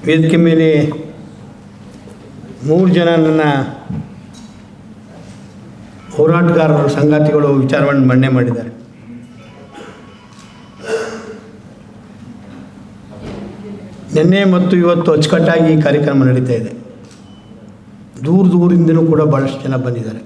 ವೇದಿಕೆ ಮೇಲೆ ಮೂರು ಜನ ನನ್ನ ಹೋರಾಟಗಾರರು ಸಂಗಾತಿಗಳು ವಿಚಾರವನ್ನು ಮಂಡನೆ ಮಾಡಿದ್ದಾರೆ ನಿನ್ನೆ ಮತ್ತು ಇವತ್ತು ಅಚ್ಚುಕಟ್ಟಾಗಿ ಈ ಕಾರ್ಯಕ್ರಮ ನಡೀತಾ ಇದೆ ದೂರ ದೂರಿಂದಲೂ ಕೂಡ ಭಾಳಷ್ಟು ಜನ ಬಂದಿದ್ದಾರೆ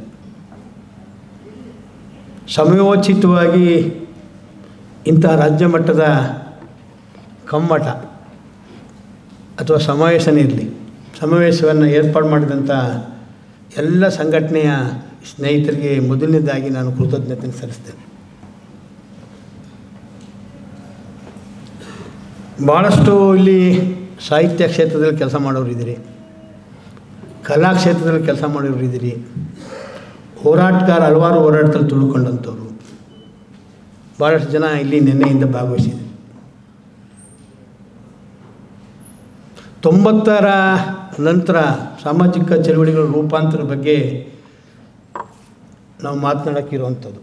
ಸಮಯೋಚಿತವಾಗಿ ಇಂಥ ರಾಜ್ಯ ಮಟ್ಟದ ಕಮ್ಮಟ ಅಥವಾ ಸಮಾವೇಶನೇ ಇರಲಿ ಸಮಾವೇಶವನ್ನು ಏರ್ಪಾಡು ಮಾಡಿದಂಥ ಎಲ್ಲ ಸಂಘಟನೆಯ ಸ್ನೇಹಿತರಿಗೆ ಮೊದಲನೇದಾಗಿ ನಾನು ಕೃತಜ್ಞತೆ ಸಲ್ಲಿಸ್ತೇನೆ ಭಾಳಷ್ಟು ಇಲ್ಲಿ ಸಾಹಿತ್ಯ ಕ್ಷೇತ್ರದಲ್ಲಿ ಕೆಲಸ ಮಾಡೋರು ಇದ್ದೀರಿ ಕಲಾ ಕ್ಷೇತ್ರದಲ್ಲಿ ಕೆಲಸ ಮಾಡೋರು ಇದ್ದೀರಿ ಹೋರಾಟಗಾರ ಹಲವಾರು ಹೋರಾಟದಲ್ಲಿ ತುಳ್ಕೊಂಡಂಥವ್ರು ಭಾಳಷ್ಟು ಜನ ಇಲ್ಲಿ ನಿನ್ನೆಯಿಂದ ಭಾಗವಹಿಸಿದೆ ತೊಂಬತ್ತರ ನಂತರ ಸಾಮಾಜಿಕ ಚಳವಳಿಗಳ ರೂಪಾಂತರ ಬಗ್ಗೆ ನಾವು ಮಾತನಾಡೋಕ್ಕಿರುವಂಥದ್ದು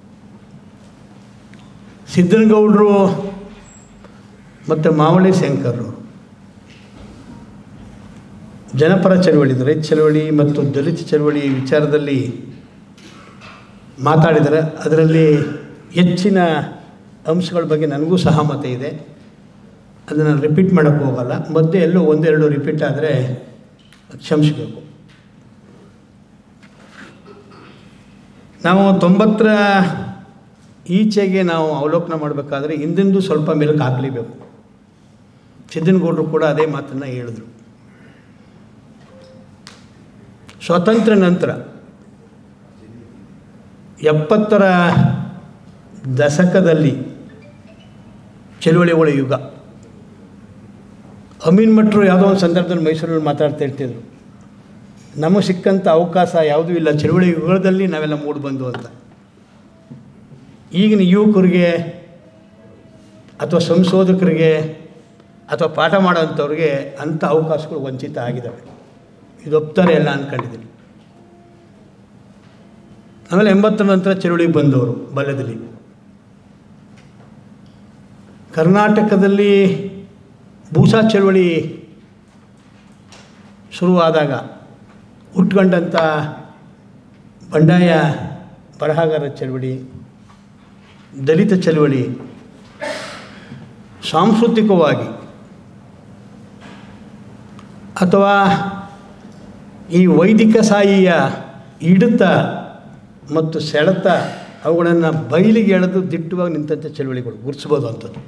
ಸಿದ್ದನಗೌಡರು ಮತ್ತು ಮಾವಳಿ ಶಂಕರ್ರು ಜನಪರ ಚಳವಳಿ ರೈತ ಚಳವಳಿ ಮತ್ತು ದಲಿತ ಚಳವಳಿ ವಿಚಾರದಲ್ಲಿ ಮಾತಾಡಿದರೆ ಅದರಲ್ಲಿ ಹೆಚ್ಚಿನ ಅಂಶಗಳ ಬಗ್ಗೆ ನನಗೂ ಸಹ ಮತ ಇದೆ ಅದನ್ನು ರಿಪೀಟ್ ಮಾಡೋಕ್ಕೆ ಹೋಗಲ್ಲ ಮಧ್ಯೆ ಎಲ್ಲೋ ಒಂದೆರಡು ರಿಪೀಟ್ ಆದರೆ ಕ್ಷಮಿಸಬೇಕು ನಾವು ತೊಂಬತ್ತರ ಈಚೆಗೆ ನಾವು ಅವಲೋಕನ ಮಾಡಬೇಕಾದ್ರೆ ಹಿಂದಿಂದು ಸ್ವಲ್ಪ ಮೆಲುಕು ಹಾಕಲೇಬೇಕು ಸಿದ್ದನಗೌಡರು ಕೂಡ ಅದೇ ಮಾತನ್ನು ಹೇಳಿದ್ರು ಸ್ವಾತಂತ್ರ್ಯ ನಂತರ ಎಪ್ಪತ್ತರ ದಶಕದಲ್ಲಿ ಚಳುವಳಿಗಳ ಯುಗ ಅಮೀನ್ ಭಟ್ರು ಯಾವುದೋ ಒಂದು ಸಂದರ್ಭದಲ್ಲಿ ಮೈಸೂರಲ್ಲಿ ಮಾತಾಡ್ತಾ ಇರ್ತಿದ್ರು ನಮಗೆ ಸಿಕ್ಕಂಥ ಅವಕಾಶ ಯಾವುದೂ ಇಲ್ಲ ಚಳುವಳಿ ಯುಗದಲ್ಲಿ ನಾವೆಲ್ಲ ಮೂಡಿ ಬಂದು ಅಂತ ಈಗಿನ ಯುವಕರಿಗೆ ಅಥವಾ ಸಂಶೋಧಕರಿಗೆ ಅಥವಾ ಪಾಠ ಮಾಡೋಂಥವ್ರಿಗೆ ಅಂಥ ಅವಕಾಶಗಳು ವಂಚಿತ ಆಗಿದ್ದಾವೆ ಇದು ಒಪ್ತಾರೆ ಎಲ್ಲ ಅಂದ್ಕೊಂಡಿದ್ದೀನಿ ಆಮೇಲೆ ಎಂಬತ್ತರ ನಂತರ ಚಳುವಳಿಗೆ ಬಂದವರು ಬಲ್ಯದಲ್ಲಿ ಕರ್ನಾಟಕದಲ್ಲಿ ಭೂಸಾ ಚಳುವಳಿ ಶುರುವಾದಾಗ ಹುಟ್ಕೊಂಡಂಥ ಬಂಡಾಯ ಬರಹಗಾರ ಚಳುವಳಿ ದಲಿತ ಚಳುವಳಿ ಸಾಂಸ್ಕೃತಿಕವಾಗಿ ಅಥವಾ ಈ ವೈದಿಕ ಸಾಯಿಯ ಹಿಡಿತ ಮತ್ತು ಸೆಳೆತ ಅವುಗಳನ್ನು ಬಯಲಿಗೆ ಎಳೆದು ದಿಟ್ಟವಾಗಿ ನಿಂತಂಥ ಚಳುವಳಿಗಳು ಗುರುತಿಸ್ಬೋದು ಅಂಥದ್ದು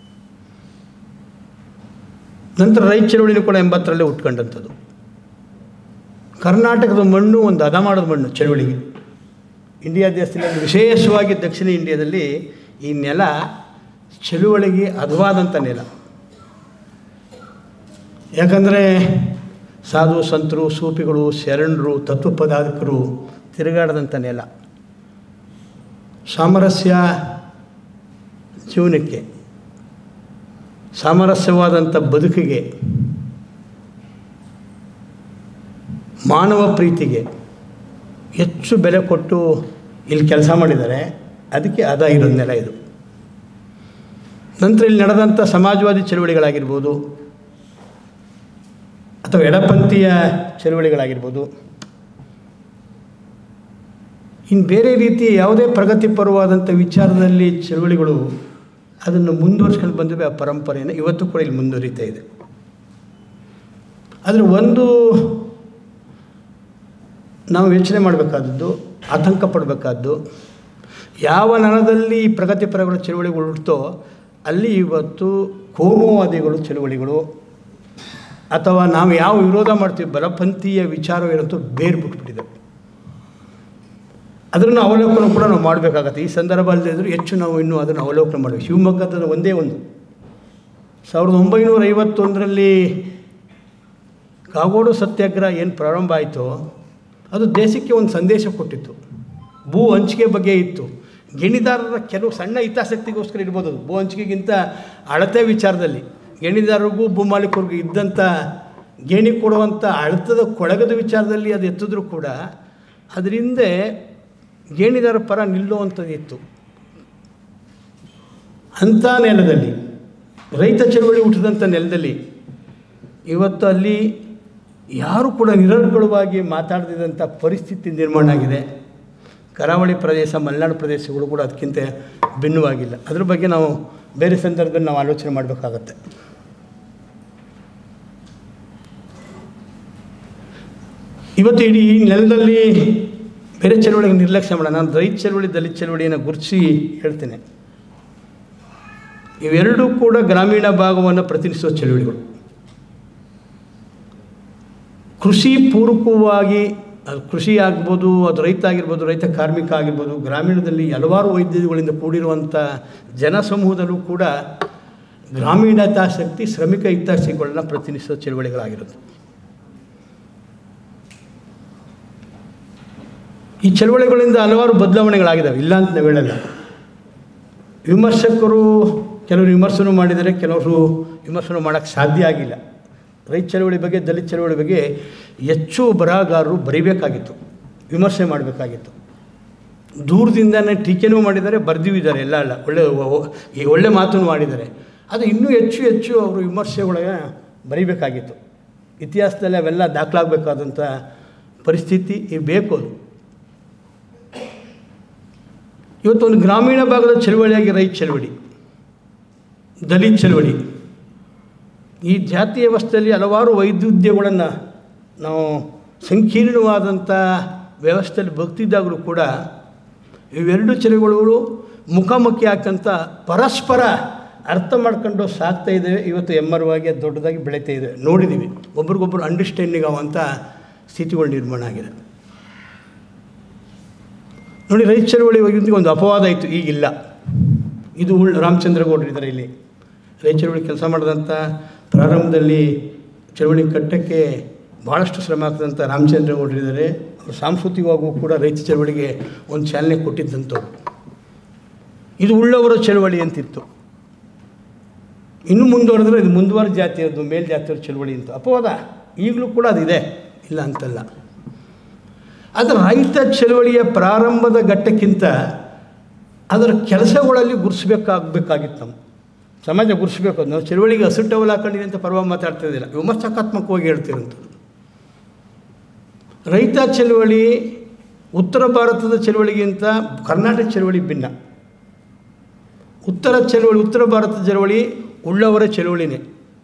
ನಂತರ ರೈತ ಚಳುವಳಿನೂ ಕೂಡ ಎಂಬತ್ತರಲ್ಲೇ ಹುಟ್ಕೊಂಡಂಥದ್ದು ಕರ್ನಾಟಕದ ಮಣ್ಣು ಒಂದು ಹದ ಮಾಡೋದು ಮಣ್ಣು ಚಳುವಳಿಗೆ ಇಂಡಿಯಾ ದೇಶದಲ್ಲಿ ವಿಶೇಷವಾಗಿ ದಕ್ಷಿಣ ಇಂಡಿಯಾದಲ್ಲಿ ಈ ನೆಲ ಚಳುವಳಿಗೆ ಹದವಾದಂಥ ನೆಲ ಯಾಕಂದರೆ ಸಾಧು ಸಂತರು ಸೂಫಿಗಳು ಶರಣರು ತತ್ವಪದಾಧಿಕರು ತಿರುಗಾಡದಂಥ ನೆಲ ಸಾಮರಸ್ಯ ಜೀವನಕ್ಕೆ ಸಾಮರಸ್ಯವಾದಂಥ ಬದುಕಿಗೆ ಮಾನವ ಪ್ರೀತಿಗೆ ಹೆಚ್ಚು ಬೆಲೆ ಕೊಟ್ಟು ಇಲ್ಲಿ ಕೆಲಸ ಮಾಡಿದ್ದಾರೆ ಅದಕ್ಕೆ ಅದ ಇರೋದು ನೆಲ ಇದು ನಂತರ ಇಲ್ಲಿ ನಡೆದಂಥ ಸಮಾಜವಾದಿ ಚಳುವಳಿಗಳಾಗಿರ್ಬೋದು ಅಥವಾ ಎಡಪಂಥೀಯ ಚಳುವಳಿಗಳಾಗಿರ್ಬೋದು ಇನ್ನು ಬೇರೆ ರೀತಿ ಯಾವುದೇ ಪ್ರಗತಿಪರವಾದಂಥ ವಿಚಾರದಲ್ಲಿ ಚಳುವಳಿಗಳು ಅದನ್ನು ಮುಂದುವರ್ಸ್ಕೊಂಡು ಬಂದಿವೆ ಆ ಪರಂಪರೆಯನ್ನು ಇವತ್ತು ಕೂಡ ಇಲ್ಲಿ ಮುಂದುವರಿತಾ ಇದೆ ಆದರೆ ಒಂದು ನಾವು ಯೋಚನೆ ಮಾಡಬೇಕಾದದ್ದು ಆತಂಕ ಪಡಬೇಕಾದ್ದು ಯಾವ ನೆಲದಲ್ಲಿ ಈ ಪ್ರಗತಿಪರಗಳ ಚಳುವಳಿಗಳು ಹುಟ್ಟುತ್ತೋ ಅಲ್ಲಿ ಇವತ್ತು ಕೋಮುವಾದಿಗಳು ಚಳುವಳಿಗಳು ಅಥವಾ ನಾವು ಯಾವ ವಿರೋಧ ಮಾಡ್ತೀವಿ ಬಲಪಂಥೀಯ ವಿಚಾರವೇನಂತೂ ಬೇರು ಬಿಟ್ಬಿಟ್ಟಿದೆ ಅದನ್ನು ಅವಲೋಕನ ಕೂಡ ನಾವು ಮಾಡಬೇಕಾಗತ್ತೆ ಈ ಸಂದರ್ಭ ಅಲ್ಲದೆ ಇದ್ದರೂ ಹೆಚ್ಚು ನಾವು ಇನ್ನೂ ಅದನ್ನು ಅವಲೋಕನ ಮಾಡಬೇಕು ಶಿವಮೊಗ್ಗದ ಒಂದೇ ಒಂದು ಸಾವಿರದ ಒಂಬೈನೂರ ಐವತ್ತೊಂದರಲ್ಲಿ ಕಾಗೋಡು ಸತ್ಯಾಗ್ರಹ ಏನು ಪ್ರಾರಂಭ ಆಯಿತೋ ಅದು ದೇಶಕ್ಕೆ ಒಂದು ಸಂದೇಶ ಕೊಟ್ಟಿತ್ತು ಭೂ ಹಂಚಿಕೆ ಬಗ್ಗೆ ಇತ್ತು ಗಣಿದಾರರ ಕೆಲವು ಸಣ್ಣ ಹಿತಾಸಕ್ತಿಗೋಸ್ಕರ ಇರ್ಬೋದು ಅದು ಭೂ ಹಂಚಿಕೆಗಿಂತ ಅಳತೆ ವಿಚಾರದಲ್ಲಿ ಗಣಿದಾರರಿಗೂ ಭೂಮಾಲೀಕರಿಗೂ ಇದ್ದಂಥ ಗೇಣಿ ಕೊಡುವಂಥ ಅಳತದ ಕೊಳಗದ ವಿಚಾರದಲ್ಲಿ ಅದು ಎತ್ತಿದ್ರೂ ಕೂಡ ಅದರಿಂದ ಗೇಣಿದಾರ ಪರ ನಿಲ್ಲುವಂಥದ್ದು ಇತ್ತು ಅಂಥ ನೆಲದಲ್ಲಿ ರೈತ ಚಳವಳಿ ಹುಟ್ಟಿದಂಥ ನೆಲದಲ್ಲಿ ಇವತ್ತು ಅಲ್ಲಿ ಯಾರು ಕೂಡ ನಿರರ್ಗಳವಾಗಿ ಮಾತಾಡದಿದ್ದಂಥ ಪರಿಸ್ಥಿತಿ ನಿರ್ಮಾಣ ಆಗಿದೆ ಕರಾವಳಿ ಪ್ರದೇಶ ಮಲೆನಾಡು ಪ್ರದೇಶಗಳು ಕೂಡ ಅದಕ್ಕಿಂತ ಭಿನ್ನವಾಗಿಲ್ಲ ಅದ್ರ ಬಗ್ಗೆ ನಾವು ಬೇರೆ ಸಂದರ್ಭದಲ್ಲಿ ನಾವು ಆಲೋಚನೆ ಮಾಡಬೇಕಾಗತ್ತೆ ಇವತ್ತು ಇಡೀ ಈ ನೆಲದಲ್ಲಿ ಬೇರೆ ಚಳವಳಿಗೆ ನಿರ್ಲಕ್ಷ್ಯ ಮಾಡೋಣ ನಾನು ರೈತ ಚಳವಳಿ ದಲಿತ ಚಳವಳಿಯನ್ನು ಗುರುತಿಸಿ ಹೇಳ್ತೇನೆ ಇವೆರಡೂ ಕೂಡ ಗ್ರಾಮೀಣ ಭಾಗವನ್ನು ಪ್ರತಿನಿಧಿಸುವ ಚಳವಳಿಗಳು ಕೃಷಿ ಪೂರಕವಾಗಿ ಅದು ಕೃಷಿ ಆಗ್ಬೋದು ಅದು ರೈತ ಆಗಿರ್ಬೋದು ರೈತ ಕಾರ್ಮಿಕ ಆಗಿರ್ಬೋದು ಗ್ರಾಮೀಣದಲ್ಲಿ ಹಲವಾರು ವೈದ್ಯಗಳಿಂದ ಕೂಡಿರುವಂಥ ಜನಸಮೂಹದಲ್ಲೂ ಕೂಡ ಗ್ರಾಮೀಣ ಹಿತಾಸಕ್ತಿ ಶ್ರಮಿಕ ಹಿತಾಸಕ್ತಿಗಳನ್ನ ಪ್ರತಿನಿಧಿಸುವ ಚಳವಳಿಗಳಾಗಿರುತ್ತೆ ಈ ಚಳವಳಿಗಳಿಂದ ಹಲವಾರು ಬದಲಾವಣೆಗಳಾಗಿದ್ದಾವೆ ಇಲ್ಲ ಅಂತ ನಾವು ಹೇಳಲ್ಲ ವಿಮರ್ಶಕರು ಕೆಲವರು ವಿಮರ್ಶನ ಮಾಡಿದರೆ ಕೆಲವರು ವಿಮರ್ಶನ ಮಾಡೋಕ್ಕೆ ಸಾಧ್ಯ ಆಗಿಲ್ಲ ರೈತ ಚಳವಳಿ ಬಗ್ಗೆ ದಲಿತ ಚಳವಳಿ ಬಗ್ಗೆ ಹೆಚ್ಚು ಬರಹಗಾರರು ಬರೀಬೇಕಾಗಿತ್ತು ವಿಮರ್ಶೆ ಮಾಡಬೇಕಾಗಿತ್ತು ದೂರದಿಂದನೇ ಟೀಕೆನೂ ಮಾಡಿದ್ದಾರೆ ಬರೆದಿದ್ದಾರೆ ಎಲ್ಲ ಅಲ್ಲ ಒಳ್ಳೆ ಈ ಒಳ್ಳೆ ಮಾತನ್ನು ಮಾಡಿದ್ದಾರೆ ಅದು ಇನ್ನೂ ಹೆಚ್ಚು ಹೆಚ್ಚು ಅವರು ವಿಮರ್ಶೆಗಳಿಗೆ ಬರೀಬೇಕಾಗಿತ್ತು ಇತಿಹಾಸದಲ್ಲಿ ಅವೆಲ್ಲ ದಾಖಲಾಗಬೇಕಾದಂಥ ಪರಿಸ್ಥಿತಿ ಈ ಬೇಕು ಅದು ಇವತ್ತು ಒಂದು ಗ್ರಾಮೀಣ ಭಾಗದ ಚಳವಳಿಯಾಗಿ ರೈತ ಚಳವಳಿ ದಲಿತ ಚಳವಳಿ ಈ ಜಾತಿ ವ್ಯವಸ್ಥೆಯಲ್ಲಿ ಹಲವಾರು ವೈದ್ಯುದ್ಯಗಳನ್ನು ನಾವು ಸಂಕೀರ್ಣವಾದಂಥ ವ್ಯವಸ್ಥೆಯಲ್ಲಿ ಬಗ್ತಿದ್ದಾಗಲೂ ಕೂಡ ಇವೆರಡು ಚಳವಳಿಗಳು ಮುಖಾಮುಖಿ ಹಾಕಂತ ಪರಸ್ಪರ ಅರ್ಥ ಮಾಡ್ಕೊಂಡು ಸಾಗ್ತಾ ಇದ್ದೇವೆ ಇವತ್ತು ಎಮ್ಮರವಾಗಿ ಅದು ದೊಡ್ಡದಾಗಿ ಬೆಳೀತಾ ಇದೆ ನೋಡಿದ್ದೀವಿ ಒಬ್ರಿಗೊಬ್ರು ಅಂಡರ್ಸ್ಟ್ಯಾಂಡಿಂಗ್ ಆಗುವಂಥ ಸ್ಥಿತಿಗಳು ನಿರ್ಮಾಣ ಆಗಿದೆ ನೋಡಿ ರೈತ ಚಳವಳಿ ಬಗ್ಗೆ ಒಂದು ಅಪವಾದ ಇತ್ತು ಈಗಿಲ್ಲ ಇದು ಉಳ್ ರಾಮಚಂದ್ರ ಗೌಡರಿದ್ದಾರೆ ಇಲ್ಲಿ ರೈತ ಚಳವಳಿ ಕೆಲಸ ಮಾಡಿದಂಥ ಪ್ರಾರಂಭದಲ್ಲಿ ಚಳವಳಿ ಕಟ್ಟಕ್ಕೆ ಭಾಳಷ್ಟು ಶ್ರಮ ಆಗ್ತದಂಥ ರಾಮಚಂದ್ರ ಗೌಡರಿದ್ದಾರೆ ಅವರು ಸಾಂಸ್ಕೃತಿಕವಾಗೂ ಕೂಡ ರೈತ ಚಳವಳಿಗೆ ಒಂದು ಚಾಲನೆ ಕೊಟ್ಟಿದ್ದಂಥವ್ರು ಇದು ಉಳ್ಳವರ ಚಳವಳಿ ಅಂತಿತ್ತು ಇನ್ನು ಮುಂದುವರೆದ್ರೆ ಇದು ಮುಂದುವರೆದ ಜಾತಿಯದ್ದು ಮೇಲ್ಜಾತಿಯವ್ರ ಚಳವಳಿ ಅಂತ ಅಪವಾದ ಈಗಲೂ ಕೂಡ ಅದಿದೆ ಇಲ್ಲ ಅಂತಲ್ಲ ಆದರೆ ರೈತ ಚಳವಳಿಯ ಪ್ರಾರಂಭದ ಘಟ್ಟಕ್ಕಿಂತ ಅದರ ಕೆಲಸಗಳಲ್ಲಿ ಗುರುಸ್ಬೇಕಾಗಬೇಕಾಗಿತ್ತು ನಾವು ಸಮಾಜ ಗುರುಸ್ಬೇಕು ನಾವು ಚಳವಳಿಗೆ ಹಸಿಟ್ಟವಲ್ಲ ಹಾಕೊಂಡಿದೆ ಅಂತ ಪರ್ವ ಮಾತಾಡ್ತಿದ್ದಿಲ್ಲ ವಿಮರ್ಶಾತ್ಮಕವಾಗಿ ಹೇಳ್ತಿರೋಂಥದ್ದು ರೈತ ಚಳವಳಿ ಉತ್ತರ ಭಾರತದ ಚಳವಳಿಗಿಂತ ಕರ್ನಾಟಕ ಚಳವಳಿ ಭಿನ್ನ ಉತ್ತರ ಚಳವಳಿ ಉತ್ತರ ಭಾರತದ ಚಳವಳಿ ಉಳ್ಳವರ ಚಳವಳಿನೇ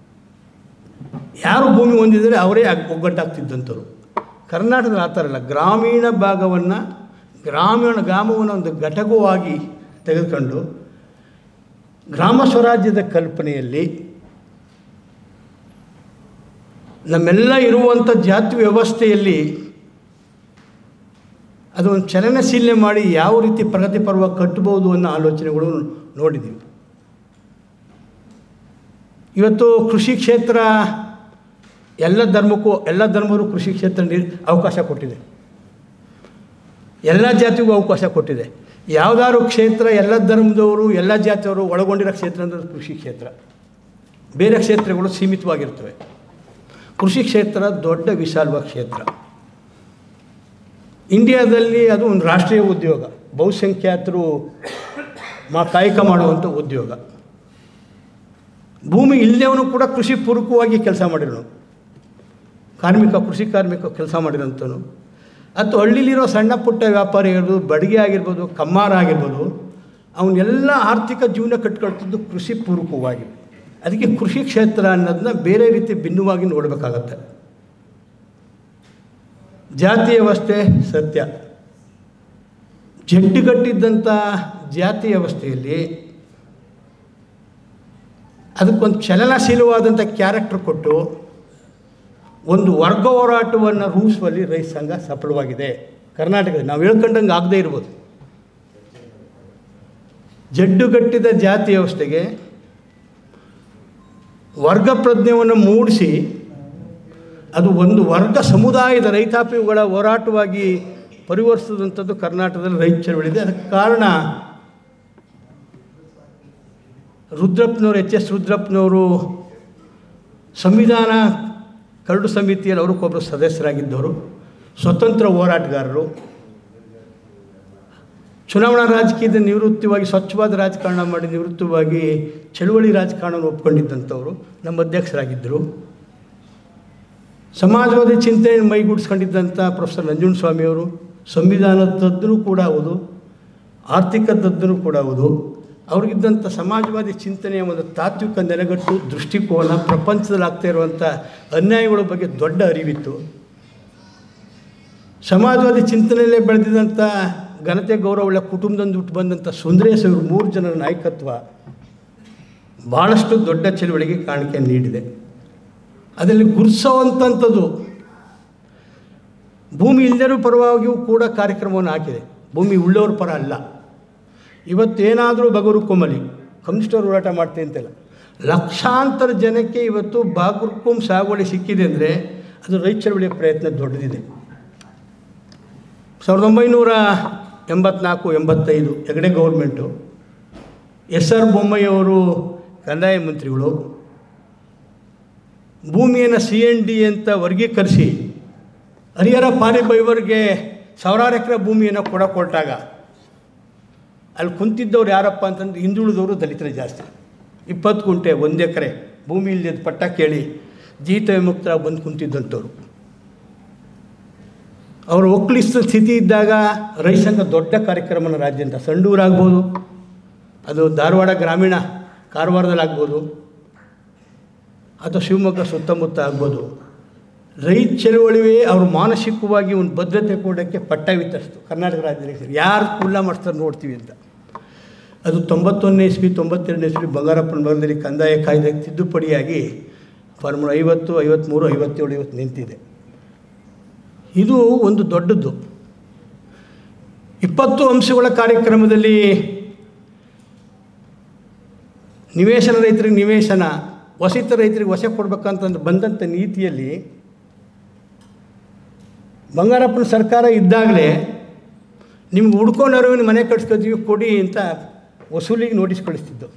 ಯಾರು ಭೂಮಿ ಹೊಂದಿದರೆ ಅವರೇ ಒಗ್ಗಟ್ಟಾಗ್ತಿದ್ದಂಥವ್ರು ಕರ್ನಾಟಕದಲ್ಲಿ ಆ ಥರ ಇಲ್ಲ ಗ್ರಾಮೀಣ ಭಾಗವನ್ನು ಗ್ರಾಮೀಣ ಗ್ರಾಮವನ್ನು ಒಂದು ಘಟಕವಾಗಿ ತೆಗೆದುಕೊಂಡು ಗ್ರಾಮ ಸ್ವರಾಜ್ಯದ ಕಲ್ಪನೆಯಲ್ಲಿ ನಮ್ಮೆಲ್ಲ ಇರುವಂಥ ಜಾತಿ ವ್ಯವಸ್ಥೆಯಲ್ಲಿ ಅದು ಒಂದು ಚಲನಶೀಲನೆ ಮಾಡಿ ಯಾವ ರೀತಿ ಪ್ರಗತಿ ಪರ್ವ ಕಟ್ಟಬಹುದು ಅನ್ನೋ ಆಲೋಚನೆಗಳು ನೋಡಿದ್ದೀವಿ ಇವತ್ತು ಕೃಷಿ ಕ್ಷೇತ್ರ ಎಲ್ಲ ಧರ್ಮಕ್ಕೂ ಎಲ್ಲ ಧರ್ಮರು ಕೃಷಿ ಕ್ಷೇತ್ರ ನೀರು ಅವಕಾಶ ಕೊಟ್ಟಿದೆ ಎಲ್ಲ ಜಾತಿಗೂ ಅವಕಾಶ ಕೊಟ್ಟಿದೆ ಯಾವುದಾದ್ರು ಕ್ಷೇತ್ರ ಎಲ್ಲ ಧರ್ಮದವರು ಎಲ್ಲ ಜಾತಿಯವರು ಒಳಗೊಂಡಿರೋ ಕ್ಷೇತ್ರ ಅಂದರೆ ಕೃಷಿ ಕ್ಷೇತ್ರ ಬೇರೆ ಕ್ಷೇತ್ರಗಳು ಸೀಮಿತವಾಗಿರ್ತವೆ ಕೃಷಿ ಕ್ಷೇತ್ರ ದೊಡ್ಡ ವಿಶಾಲವಾದ ಕ್ಷೇತ್ರ ಇಂಡಿಯಾದಲ್ಲಿ ಅದು ಒಂದು ರಾಷ್ಟ್ರೀಯ ಉದ್ಯೋಗ ಬಹುಸಂಖ್ಯಾತರು ಮಾ ಕಾಯಕ ಮಾಡುವಂಥ ಉದ್ಯೋಗ ಭೂಮಿ ಇಲ್ಲದವನು ಕೂಡ ಕೃಷಿ ಪೂರಕವಾಗಿ ಕೆಲಸ ಮಾಡಿರೋನು ಕಾರ್ಮಿಕ ಕೃಷಿ ಕಾರ್ಮಿಕ ಕೆಲಸ ಮಾಡಿರೋಂಥನು ಅಥವಾ ಹಳ್ಳಿಲಿರೋ ಸಣ್ಣ ಪುಟ್ಟ ವ್ಯಾಪಾರಿ ಇರ್ಬೋದು ಬಡಿಗೆ ಆಗಿರ್ಬೋದು ಕಮ್ಮಾರ ಆಗಿರ್ಬೋದು ಅವನ್ನೆಲ್ಲ ಆರ್ಥಿಕ ಜೀವನ ಕಟ್ಕೊಳ್ತಿದ್ದು ಕೃಷಿ ಪೂರಕವಾಗಿ ಅದಕ್ಕೆ ಕೃಷಿ ಕ್ಷೇತ್ರ ಅನ್ನೋದನ್ನ ಬೇರೆ ರೀತಿ ಭಿನ್ನವಾಗಿ ನೋಡಬೇಕಾಗತ್ತೆ ಜಾತಿ ವ್ಯವಸ್ಥೆ ಸತ್ಯ ಜಡ್ಡುಗಟ್ಟಿದ್ದಂಥ ಜಾತಿ ವ್ಯವಸ್ಥೆಯಲ್ಲಿ ಅದಕ್ಕೊಂದು ಚಲನಶೀಲವಾದಂಥ ಕ್ಯಾರೆಕ್ಟರ್ ಕೊಟ್ಟು ಒಂದು ವರ್ಗ ಹೋರಾಟವನ್ನು ರೂಪಿಸುವಲ್ಲಿ ರೈತ ಸಂಘ ಸಫಲವಾಗಿದೆ ಕರ್ನಾಟಕದಲ್ಲಿ ನಾವು ಹೇಳ್ಕೊಂಡಂಗೆ ಆಗದೇ ಇರ್ಬೋದು ಜಡ್ಡುಗಟ್ಟಿದ ಜಾತಿ ವ್ಯವಸ್ಥೆಗೆ ವರ್ಗ ಪ್ರಜ್ಞೆಯನ್ನು ಮೂಡಿಸಿ ಅದು ಒಂದು ವರ್ಗ ಸಮುದಾಯದ ರೈತಾಪಿಗಳ ಹೋರಾಟವಾಗಿ ಪರಿವರ್ತಿಸಿದಂಥದ್ದು ಕರ್ನಾಟಕದಲ್ಲಿ ರೈತ ಚಳವಳಿದೆ ಅದಕ್ಕೆ ಕಾರಣ ರುದ್ರಪ್ಪನವರು ಎಚ್ ಎಸ್ ರುದ್ರಪ್ಪನವರು ಸಂವಿಧಾನ ಕರಡು ಸಮಿತಿಯಲ್ಲಿ ಅವ್ರಿಗೊಬ್ಬರು ಸದಸ್ಯರಾಗಿದ್ದವರು ಸ್ವತಂತ್ರ ಹೋರಾಟಗಾರರು ಚುನಾವಣಾ ರಾಜಕೀಯದ ನಿವೃತ್ತಿವಾಗಿ ಸ್ವಚ್ಛವಾದ ರಾಜಕಾರಣ ಮಾಡಿ ನಿವೃತ್ತವಾಗಿ ಚಳುವಳಿ ರಾಜಕಾರಣವನ್ನು ಒಪ್ಕೊಂಡಿದ್ದಂಥವರು ನಮ್ಮ ಅಧ್ಯಕ್ಷರಾಗಿದ್ದರು ಸಮಾಜವಾದಿ ಚಿಂತನೆಯನ್ನು ಮೈಗೂಡಿಸ್ಕೊಂಡಿದ್ದಂಥ ಪ್ರೊಫೆಸರ್ ನಂಜುಂಡಸ್ವಾಮಿಯವರು ಸಂವಿಧಾನ ತಜ್ಞರು ಕೂಡ ಹೌದು ಆರ್ಥಿಕ ತಜ್ಞರು ಕೂಡ ಹೌದು ಅವ್ರಿಗಿದ್ದಂಥ ಸಮಾಜವಾದಿ ಚಿಂತನೆಯ ಒಂದು ತಾತ್ವಿಕ ನೆಲೆಗಟ್ಟು ದೃಷ್ಟಿಕೋನ ಪ್ರಪಂಚದಲ್ಲಿ ಆಗ್ತಾ ಇರುವಂಥ ಅನ್ಯಾಯಗಳ ಬಗ್ಗೆ ದೊಡ್ಡ ಅರಿವಿತ್ತು ಸಮಾಜವಾದಿ ಚಿಂತನೆಯಲ್ಲೇ ಬೆಳೆದಿದ್ದಂಥ ಘನತೆ ಗೌರವವುಳ್ಳ ಕುಟುಂಬದಿಂದ ಹುಟ್ಟು ಬಂದಂಥ ಸುಂದರೇಶ್ ಅವರು ಮೂರು ಜನರ ನಾಯಕತ್ವ ಭಾಳಷ್ಟು ದೊಡ್ಡ ಚಳುವಳಿಗೆ ಕಾಣಿಕೆ ನೀಡಿದೆ ಅದರಲ್ಲಿ ಗುರುಸೋವಂಥದ್ದು ಭೂಮಿ ಇಲ್ಲರೂ ಪರವಾಗಿಯೂ ಕೂಡ ಕಾರ್ಯಕ್ರಮವನ್ನು ಹಾಕಿದೆ ಭೂಮಿ ಉಳ್ಳೋರ ಪರ ಅಲ್ಲ ಇವತ್ತೇನಾದರೂ ಬಗರು ಕೊಮ್ಮಲಿ ಕಮ್ಯುನಿಸ್ಟರು ಹೋರಾಟ ಮಾಡ್ತೆ ಅಂತೆಲ್ಲ ಲಕ್ಷಾಂತರ ಜನಕ್ಕೆ ಇವತ್ತು ಬಾಗುರ್ಕುಂ ಸಾಗುವಳಿ ಸಿಕ್ಕಿದೆ ಅಂದರೆ ಅದು ರೈತ ಚಳವಳಿಯ ಪ್ರಯತ್ನ ದೊಡ್ಡದಿದೆ ಸಾವಿರದ ಒಂಬೈನೂರ ಎಂಬತ್ನಾಲ್ಕು ಎಂಬತ್ತೈದು ಹೆಗಡೆ ಗೌರ್ಮೆಂಟು ಎಸ್ ಆರ್ ಬೊಮ್ಮಯ್ಯವರು ಕಂದಾಯ ಮಂತ್ರಿಗಳು ಭೂಮಿಯನ್ನು ಸಿ ಎನ್ ಡಿ ಅಂತ ವರ್ಗೀಕರಿಸಿ ಹರಿಹರ ಪಾರಿಬೈವರ್ಗೆ ಸಾವಿರಾರು ಎಕರೆ ಭೂಮಿಯನ್ನು ಕೊಡ ಕೊಟ್ಟಾಗ ಅಲ್ಲಿ ಕುಂತಿದ್ದವ್ರು ಯಾರಪ್ಪ ಅಂತಂದ್ರೆ ಹಿಂದುಳಿದವರು ದಲಿತರೇ ಜಾಸ್ತಿ ಇಪ್ಪತ್ತು ಗುಂಟೆ ಒಂದು ಎಕರೆ ಭೂಮಿ ಇಲ್ಲದ ಪಟ್ಟ ಕೇಳಿ ಜೀತ ವಿಮುಕ್ತರಾಗಿ ಬಂದು ಕುಂತಿದ್ದಂಥವ್ರು ಅವರು ಒಕ್ಕಲಿಸಿದ ಸ್ಥಿತಿ ಇದ್ದಾಗ ರೈತ ಸಂಘ ದೊಡ್ಡ ಕಾರ್ಯಕ್ರಮನ ರಾಜ್ಯಾದ್ಯಂತ ಸಂಡೂರಾಗ್ಬೋದು ಅದು ಧಾರವಾಡ ಗ್ರಾಮೀಣ ಕಾರವಾರದಲ್ಲಿ ಆಗ್ಬೋದು ಅಥವಾ ಶಿವಮೊಗ್ಗ ಸುತ್ತಮುತ್ತ ಆಗ್ಬೋದು ರೈತ ಚಳುವಳಿವೇ ಅವರು ಮಾನಸಿಕವಾಗಿ ಒಂದು ಭದ್ರತೆ ಕೊಡೋಕ್ಕೆ ಪಟ್ಟ ವಿತರಿಸ್ತು ಕರ್ನಾಟಕ ರಾಜ್ಯದಲ್ಲಿ ಯಾರು ಕುಲ್ಲ ಮಾಡಿಸ್ತಾರೆ ನೋಡ್ತೀವಿ ಅಂತ ಅದು ತೊಂಬತ್ತೊಂದನೇ ಇಸ್ವಿ ತೊಂಬತ್ತೆರಡನೇ ಇಸ್ವಿ ಬಂಗಾರಪ್ಪನ ಭಾಗದಲ್ಲಿ ಕಂದಾಯ ಕಾಯ್ದೆ ತಿದ್ದುಪಡಿಯಾಗಿ ಫಾರ್ಮುಲಾ ಐವತ್ತು ಐವತ್ತ್ಮೂರು ಐವತ್ತೇಳು ಇವತ್ತು ನಿಂತಿದೆ ಇದು ಒಂದು ದೊಡ್ಡದ್ದು ಇಪ್ಪತ್ತು ಅಂಶಗಳ ಕಾರ್ಯಕ್ರಮದಲ್ಲಿ ನಿವೇಶನ ರೈತರಿಗೆ ನಿವೇಶನ ವಸಿತ ರೈತರಿಗೆ ವಶ ಕೊಡ್ಬೇಕಂತಂದು ಬಂದಂಥ ನೀತಿಯಲ್ಲಿ ಬಂಗಾರಪ್ಪನ ಸರ್ಕಾರ ಇದ್ದಾಗಲೇ ನಿಮ್ಗೆ ಹುಡ್ಕೋ ನೆರವಿನ ಮನೆ ಕಟ್ಸ್ಕೊತೀವಿ ಕೊಡಿ ಅಂತ ವಸೂಲಿಗೆ ನೋಟಿಸ್ ಕಳಿಸ್ತಿದ್ದು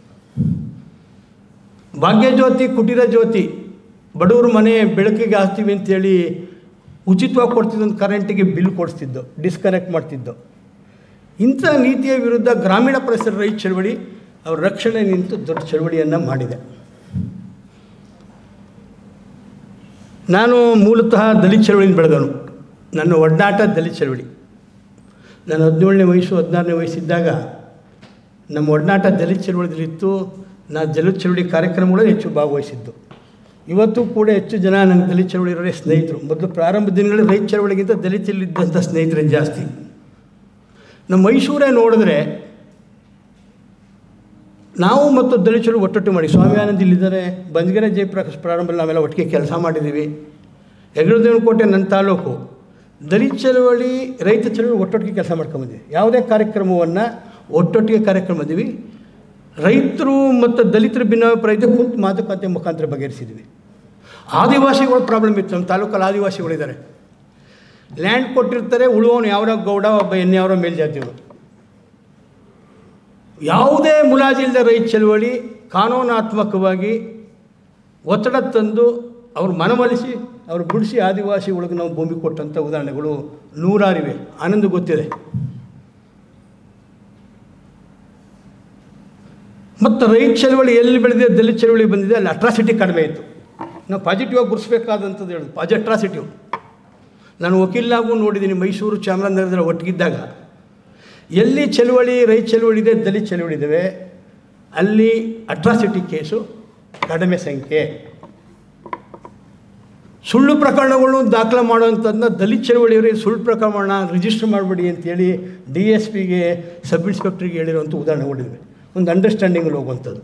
ಭಾಗ್ಯಜ್ಯೋತಿ ಕುಟೀರ ಜ್ಯೋತಿ ಬಡವ್ರ ಮನೆ ಬೆಳಕಿಗೆ ಹಾಕ್ತೀವಿ ಅಂತೇಳಿ ಉಚಿತವಾಗಿ ಕೊಡ್ತಿದ್ದೊಂದು ಕರೆಂಟಿಗೆ ಬಿಲ್ ಕೊಡಿಸ್ತಿದ್ದು ಡಿಸ್ಕನೆಕ್ಟ್ ಮಾಡ್ತಿದ್ದು ಇಂಥ ನೀತಿಯ ವಿರುದ್ಧ ಗ್ರಾಮೀಣ ಪರಿಸರ ರೈತ ಚಳವಳಿ ಅವ್ರ ರಕ್ಷಣೆ ನಿಂತು ದೊಡ್ಡ ಚಳವಳಿಯನ್ನು ಮಾಡಿದೆ ನಾನು ಮೂಲತಃ ದಲಿತ ಚಳವಳಿಯಿಂದ ಬೆಳೆದವನು ನನ್ನ ಒಡನಾಟ ದಲಿತ ಚಳವಳಿ ನಾನು ಹದಿನೇಳನೇ ವಯಸ್ಸು ಹದಿನಾರನೇ ವಯಸ್ಸಿದ್ದಾಗ ನಮ್ಮ ಒಡನಾಟ ದಲಿತ ಚಳವಳಿದಲ್ಲಿತ್ತು ನಾನು ದಲಿತ ಚಳವಳಿ ಕಾರ್ಯಕ್ರಮಗಳಲ್ಲಿ ಹೆಚ್ಚು ಭಾಗವಹಿಸಿದ್ದು ಇವತ್ತು ಕೂಡ ಹೆಚ್ಚು ಜನ ನನಗೆ ದಲಿತ ಚಳವಳಿ ಇರೋರೇ ಸ್ನೇಹಿತರು ಮೊದಲು ಪ್ರಾರಂಭ ದಿನಗಳಲ್ಲಿ ರೈತ ಚಳವಳಿಗಿಂತ ದಲಿತಲ್ಲಿದ್ದಂಥ ಸ್ನೇಹಿತರೇ ಜಾಸ್ತಿ ನಮ್ಮ ಮೈಸೂರೇ ನೋಡಿದ್ರೆ ನಾವು ಮತ್ತು ದಲಿತ ಚಳವಳಿ ಒಟ್ಟೊಟ್ಟು ಮಾಡಿ ಸ್ವಾಮಿ ಆನಂದ್ ಇಲ್ಲಿದ್ದಾರೆ ಬಂಜಗೆರೆ ಜಯಪ್ರಕಾಶ್ ಪ್ರಾರಂಭದಲ್ಲಿ ನಾವೆಲ್ಲ ಒಟ್ಟಿಗೆ ಕೆಲಸ ಮಾಡಿದ್ದೀವಿ ಹೆಗ್ರದೇವನಕೋಟೆ ನನ್ನ ತಾಲೂಕು ದಲಿತ ಚಳವಳಿ ರೈತ ಚಳವಳಿ ಒಟ್ಟೊಟ್ಟಿಗೆ ಕೆಲಸ ಮಾಡ್ಕೊಂಬಂದಿವಿ ಯಾವುದೇ ಕಾರ್ಯಕ್ರಮವನ್ನು ಒಟ್ಟೊಟ್ಟಿಗೆ ಕಾರ್ಯಕ್ರಮ ಬಂದೀವಿ ರೈತರು ಮತ್ತು ದಲಿತರ ಭಿನ್ನಾಭಿಪ್ರಾಯ ಇದ್ದರೆ ಕುಂತು ಮಾತುಕತೆ ಮುಖಾಂತರ ಬಗೆಹರಿಸಿದ್ವಿ ಆದಿವಾಸಿಗಳ ಪ್ರಾಬ್ಲಮ್ ಇತ್ತು ನಮ್ಮ ತಾಲೂಕಲ್ಲಿ ಆದಿವಾಸಿಗಳಿದ್ದಾರೆ ಲ್ಯಾಂಡ್ ಕೊಟ್ಟಿರ್ತಾರೆ ಉಳುವವನು ಯಾವ್ಯಾವ ಗೌಡ ಒಬ್ಬ ಎನ್ಯಾವರ ಮೇಲ್ಜಾತಿಯವರು ಯಾವುದೇ ಮುಲಾಜಿಲ್ಲದ ರೈತ ಚಳವಳಿ ಕಾನೂನಾತ್ಮಕವಾಗಿ ಒತ್ತಡ ತಂದು ಅವ್ರು ಮನವೊಲಿಸಿ ಅವ್ರು ಬಿಡಿಸಿ ಆದಿವಾಸಿಗಳಿಗೆ ನಾವು ಭೂಮಿ ಕೊಟ್ಟಂಥ ಉದಾಹರಣೆಗಳು ನೂರಾರಿವೆ ಆನಂದ ಗೊತ್ತಿದೆ ಮತ್ತು ರೈತ ಚಳವಳಿ ಎಲ್ಲಿ ಬೆಳೆದಿದೆ ದಲಿತ ಚಳವಳಿ ಬಂದಿದೆ ಅಲ್ಲಿ ಅಟ್ರಾಸಿಟಿ ಕಡಿಮೆ ಇತ್ತು ನಾವು ಪಾಸಿಟಿವ್ ಆಗಿ ಗುರುಸ್ಬೇಕಾದಂಥದ್ದು ಹೇಳೋದು ಪಾಜಿ ಅಟ್ರಾಸಿಟಿವ್ ನಾನು ವಕೀಲಾಗೂ ನೋಡಿದ್ದೀನಿ ಮೈಸೂರು ಚಾಮರಾಜನಗರದಲ್ಲಿ ಒಟ್ಟಿಗಿದ್ದಾಗ ಎಲ್ಲಿ ಚಳುವಳಿ ರೈತ ಚಳುವಳಿ ಇದೆ ದಲಿತ ಚಳುವಳಿ ಇದ್ದಾವೆ ಅಲ್ಲಿ ಅಟ್ರಾಸಿಟಿ ಕೇಸು ಕಡಿಮೆ ಸಂಖ್ಯೆ ಸುಳ್ಳು ಪ್ರಕರಣಗಳನ್ನು ದಾಖಲೆ ಮಾಡುವಂಥದ್ದನ್ನ ದಲಿತ ಚಳುವಳಿಯವರಿಗೆ ಸುಳ್ಳು ಪ್ರಕರಣ ರಿಜಿಸ್ಟರ್ ಮಾಡಬೇಡಿ ಅಂತೇಳಿ ಡಿ ಎಸ್ ಪಿಗೆ ಸಬ್ ಇನ್ಸ್ಪೆಕ್ಟ್ರಿಗೆ ಹೇಳಿರುವಂಥ ಉದಾಹರಣೆಗಳಿವೆ ಒಂದು ಅಂಡರ್ಸ್ಟ್ಯಾಂಡಿಂಗಲ್ಲಿ ಹೋಗುವಂಥದ್ದು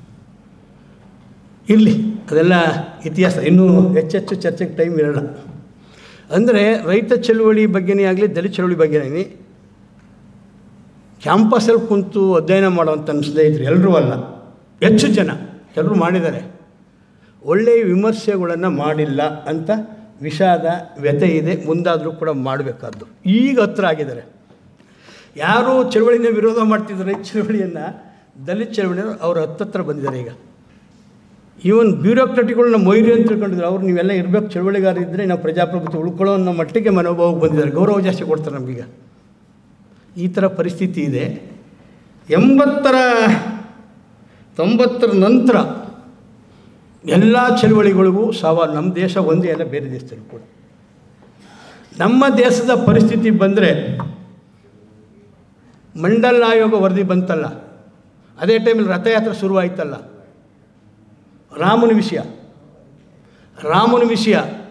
ಇರಲಿ ಅದೆಲ್ಲ ಇತಿಹಾಸ ಇನ್ನೂ ಹೆಚ್ಚೆಚ್ಚು ಚರ್ಚೆಗೆ ಟೈಮ್ ಇರಲ್ಲ ಅಂದರೆ ರೈತ ಚಳುವಳಿ ಬಗ್ಗೆನೇ ಆಗಲಿ ದಲಿತ ಚಳುವಳಿ ಬಗ್ಗೆನೇ ಕ್ಯಾಂಪಸಲ್ಲಿ ಕುಂತು ಅಧ್ಯಯನ ಮಾಡುವಂಥ ನನ್ನ ಸ್ನೇಹಿತರು ಎಲ್ಲರೂ ಅಲ್ಲ ಹೆಚ್ಚು ಜನ ಎಲ್ಲರೂ ಮಾಡಿದ್ದಾರೆ ಒಳ್ಳೆಯ ವಿಮರ್ಶೆಗಳನ್ನು ಮಾಡಿಲ್ಲ ಅಂತ ವಿಷಾದ ವ್ಯಥೆ ಇದೆ ಮುಂದಾದರೂ ಕೂಡ ಮಾಡಬೇಕಾದ್ದು ಈಗ ಹತ್ರ ಆಗಿದ್ದಾರೆ ಯಾರು ಚಳುವಳಿನ ವಿರೋಧ ಮಾಡ್ತಿದ್ರು ರೈತ ಚಳುವಳಿಯನ್ನು ದಲಿತ ಚಳುವಳಿಯವರು ಅವ್ರ ಹತ್ತತ್ರ ಬಂದಿದ್ದಾರೆ ಈಗ ಈವನ್ ಬ್ಯೂರೋಕ್ರಟಿಗಳನ್ನ ಮೊಯ್ರಿ ಅಂತ ತಿಳ್ಕೊಂಡಿದ್ರು ಅವ್ರು ನೀವೆಲ್ಲ ಇರಬೇಕು ಚಳುವಳಿಗಾರ ಇದ್ದರೆ ನಾವು ಪ್ರಜಾಪ್ರಭುತ್ವ ಉಳ್ಕೊಳ್ಳೋ ಅನ್ನೋ ಮಟ್ಟಿಗೆ ಮನೋಭಾವಕ್ಕೆ ಬಂದಿದ್ದಾರೆ ಗೌರವ ಜಾಸ್ತಿ ಕೊಡ್ತಾರೆ ನಮಗೀಗ ಈ ಥರ ಪರಿಸ್ಥಿತಿ ಇದೆ ಎಂಬತ್ತರ ತೊಂಬತ್ತರ ನಂತರ ಎಲ್ಲ ಚಳುವಳಿಗಳಿಗೂ ಸವಾಲು ನಮ್ಮ ದೇಶ ಒಂದೇ ಅಲ್ಲ ಬೇರೆ ದೇಶದಲ್ಲೂ ಕೂಡ ನಮ್ಮ ದೇಶದ ಪರಿಸ್ಥಿತಿ ಬಂದರೆ ಮಂಡಲ ಆಯೋಗ ವರದಿ ಬಂತಲ್ಲ ಅದೇ ಟೈಮಲ್ಲಿ ರಥಯಾತ್ರೆ ಶುರುವಾಯ್ತಲ್ಲ ರಾಮನ ವಿಷಯ ರಾಮನ ವಿಷಯ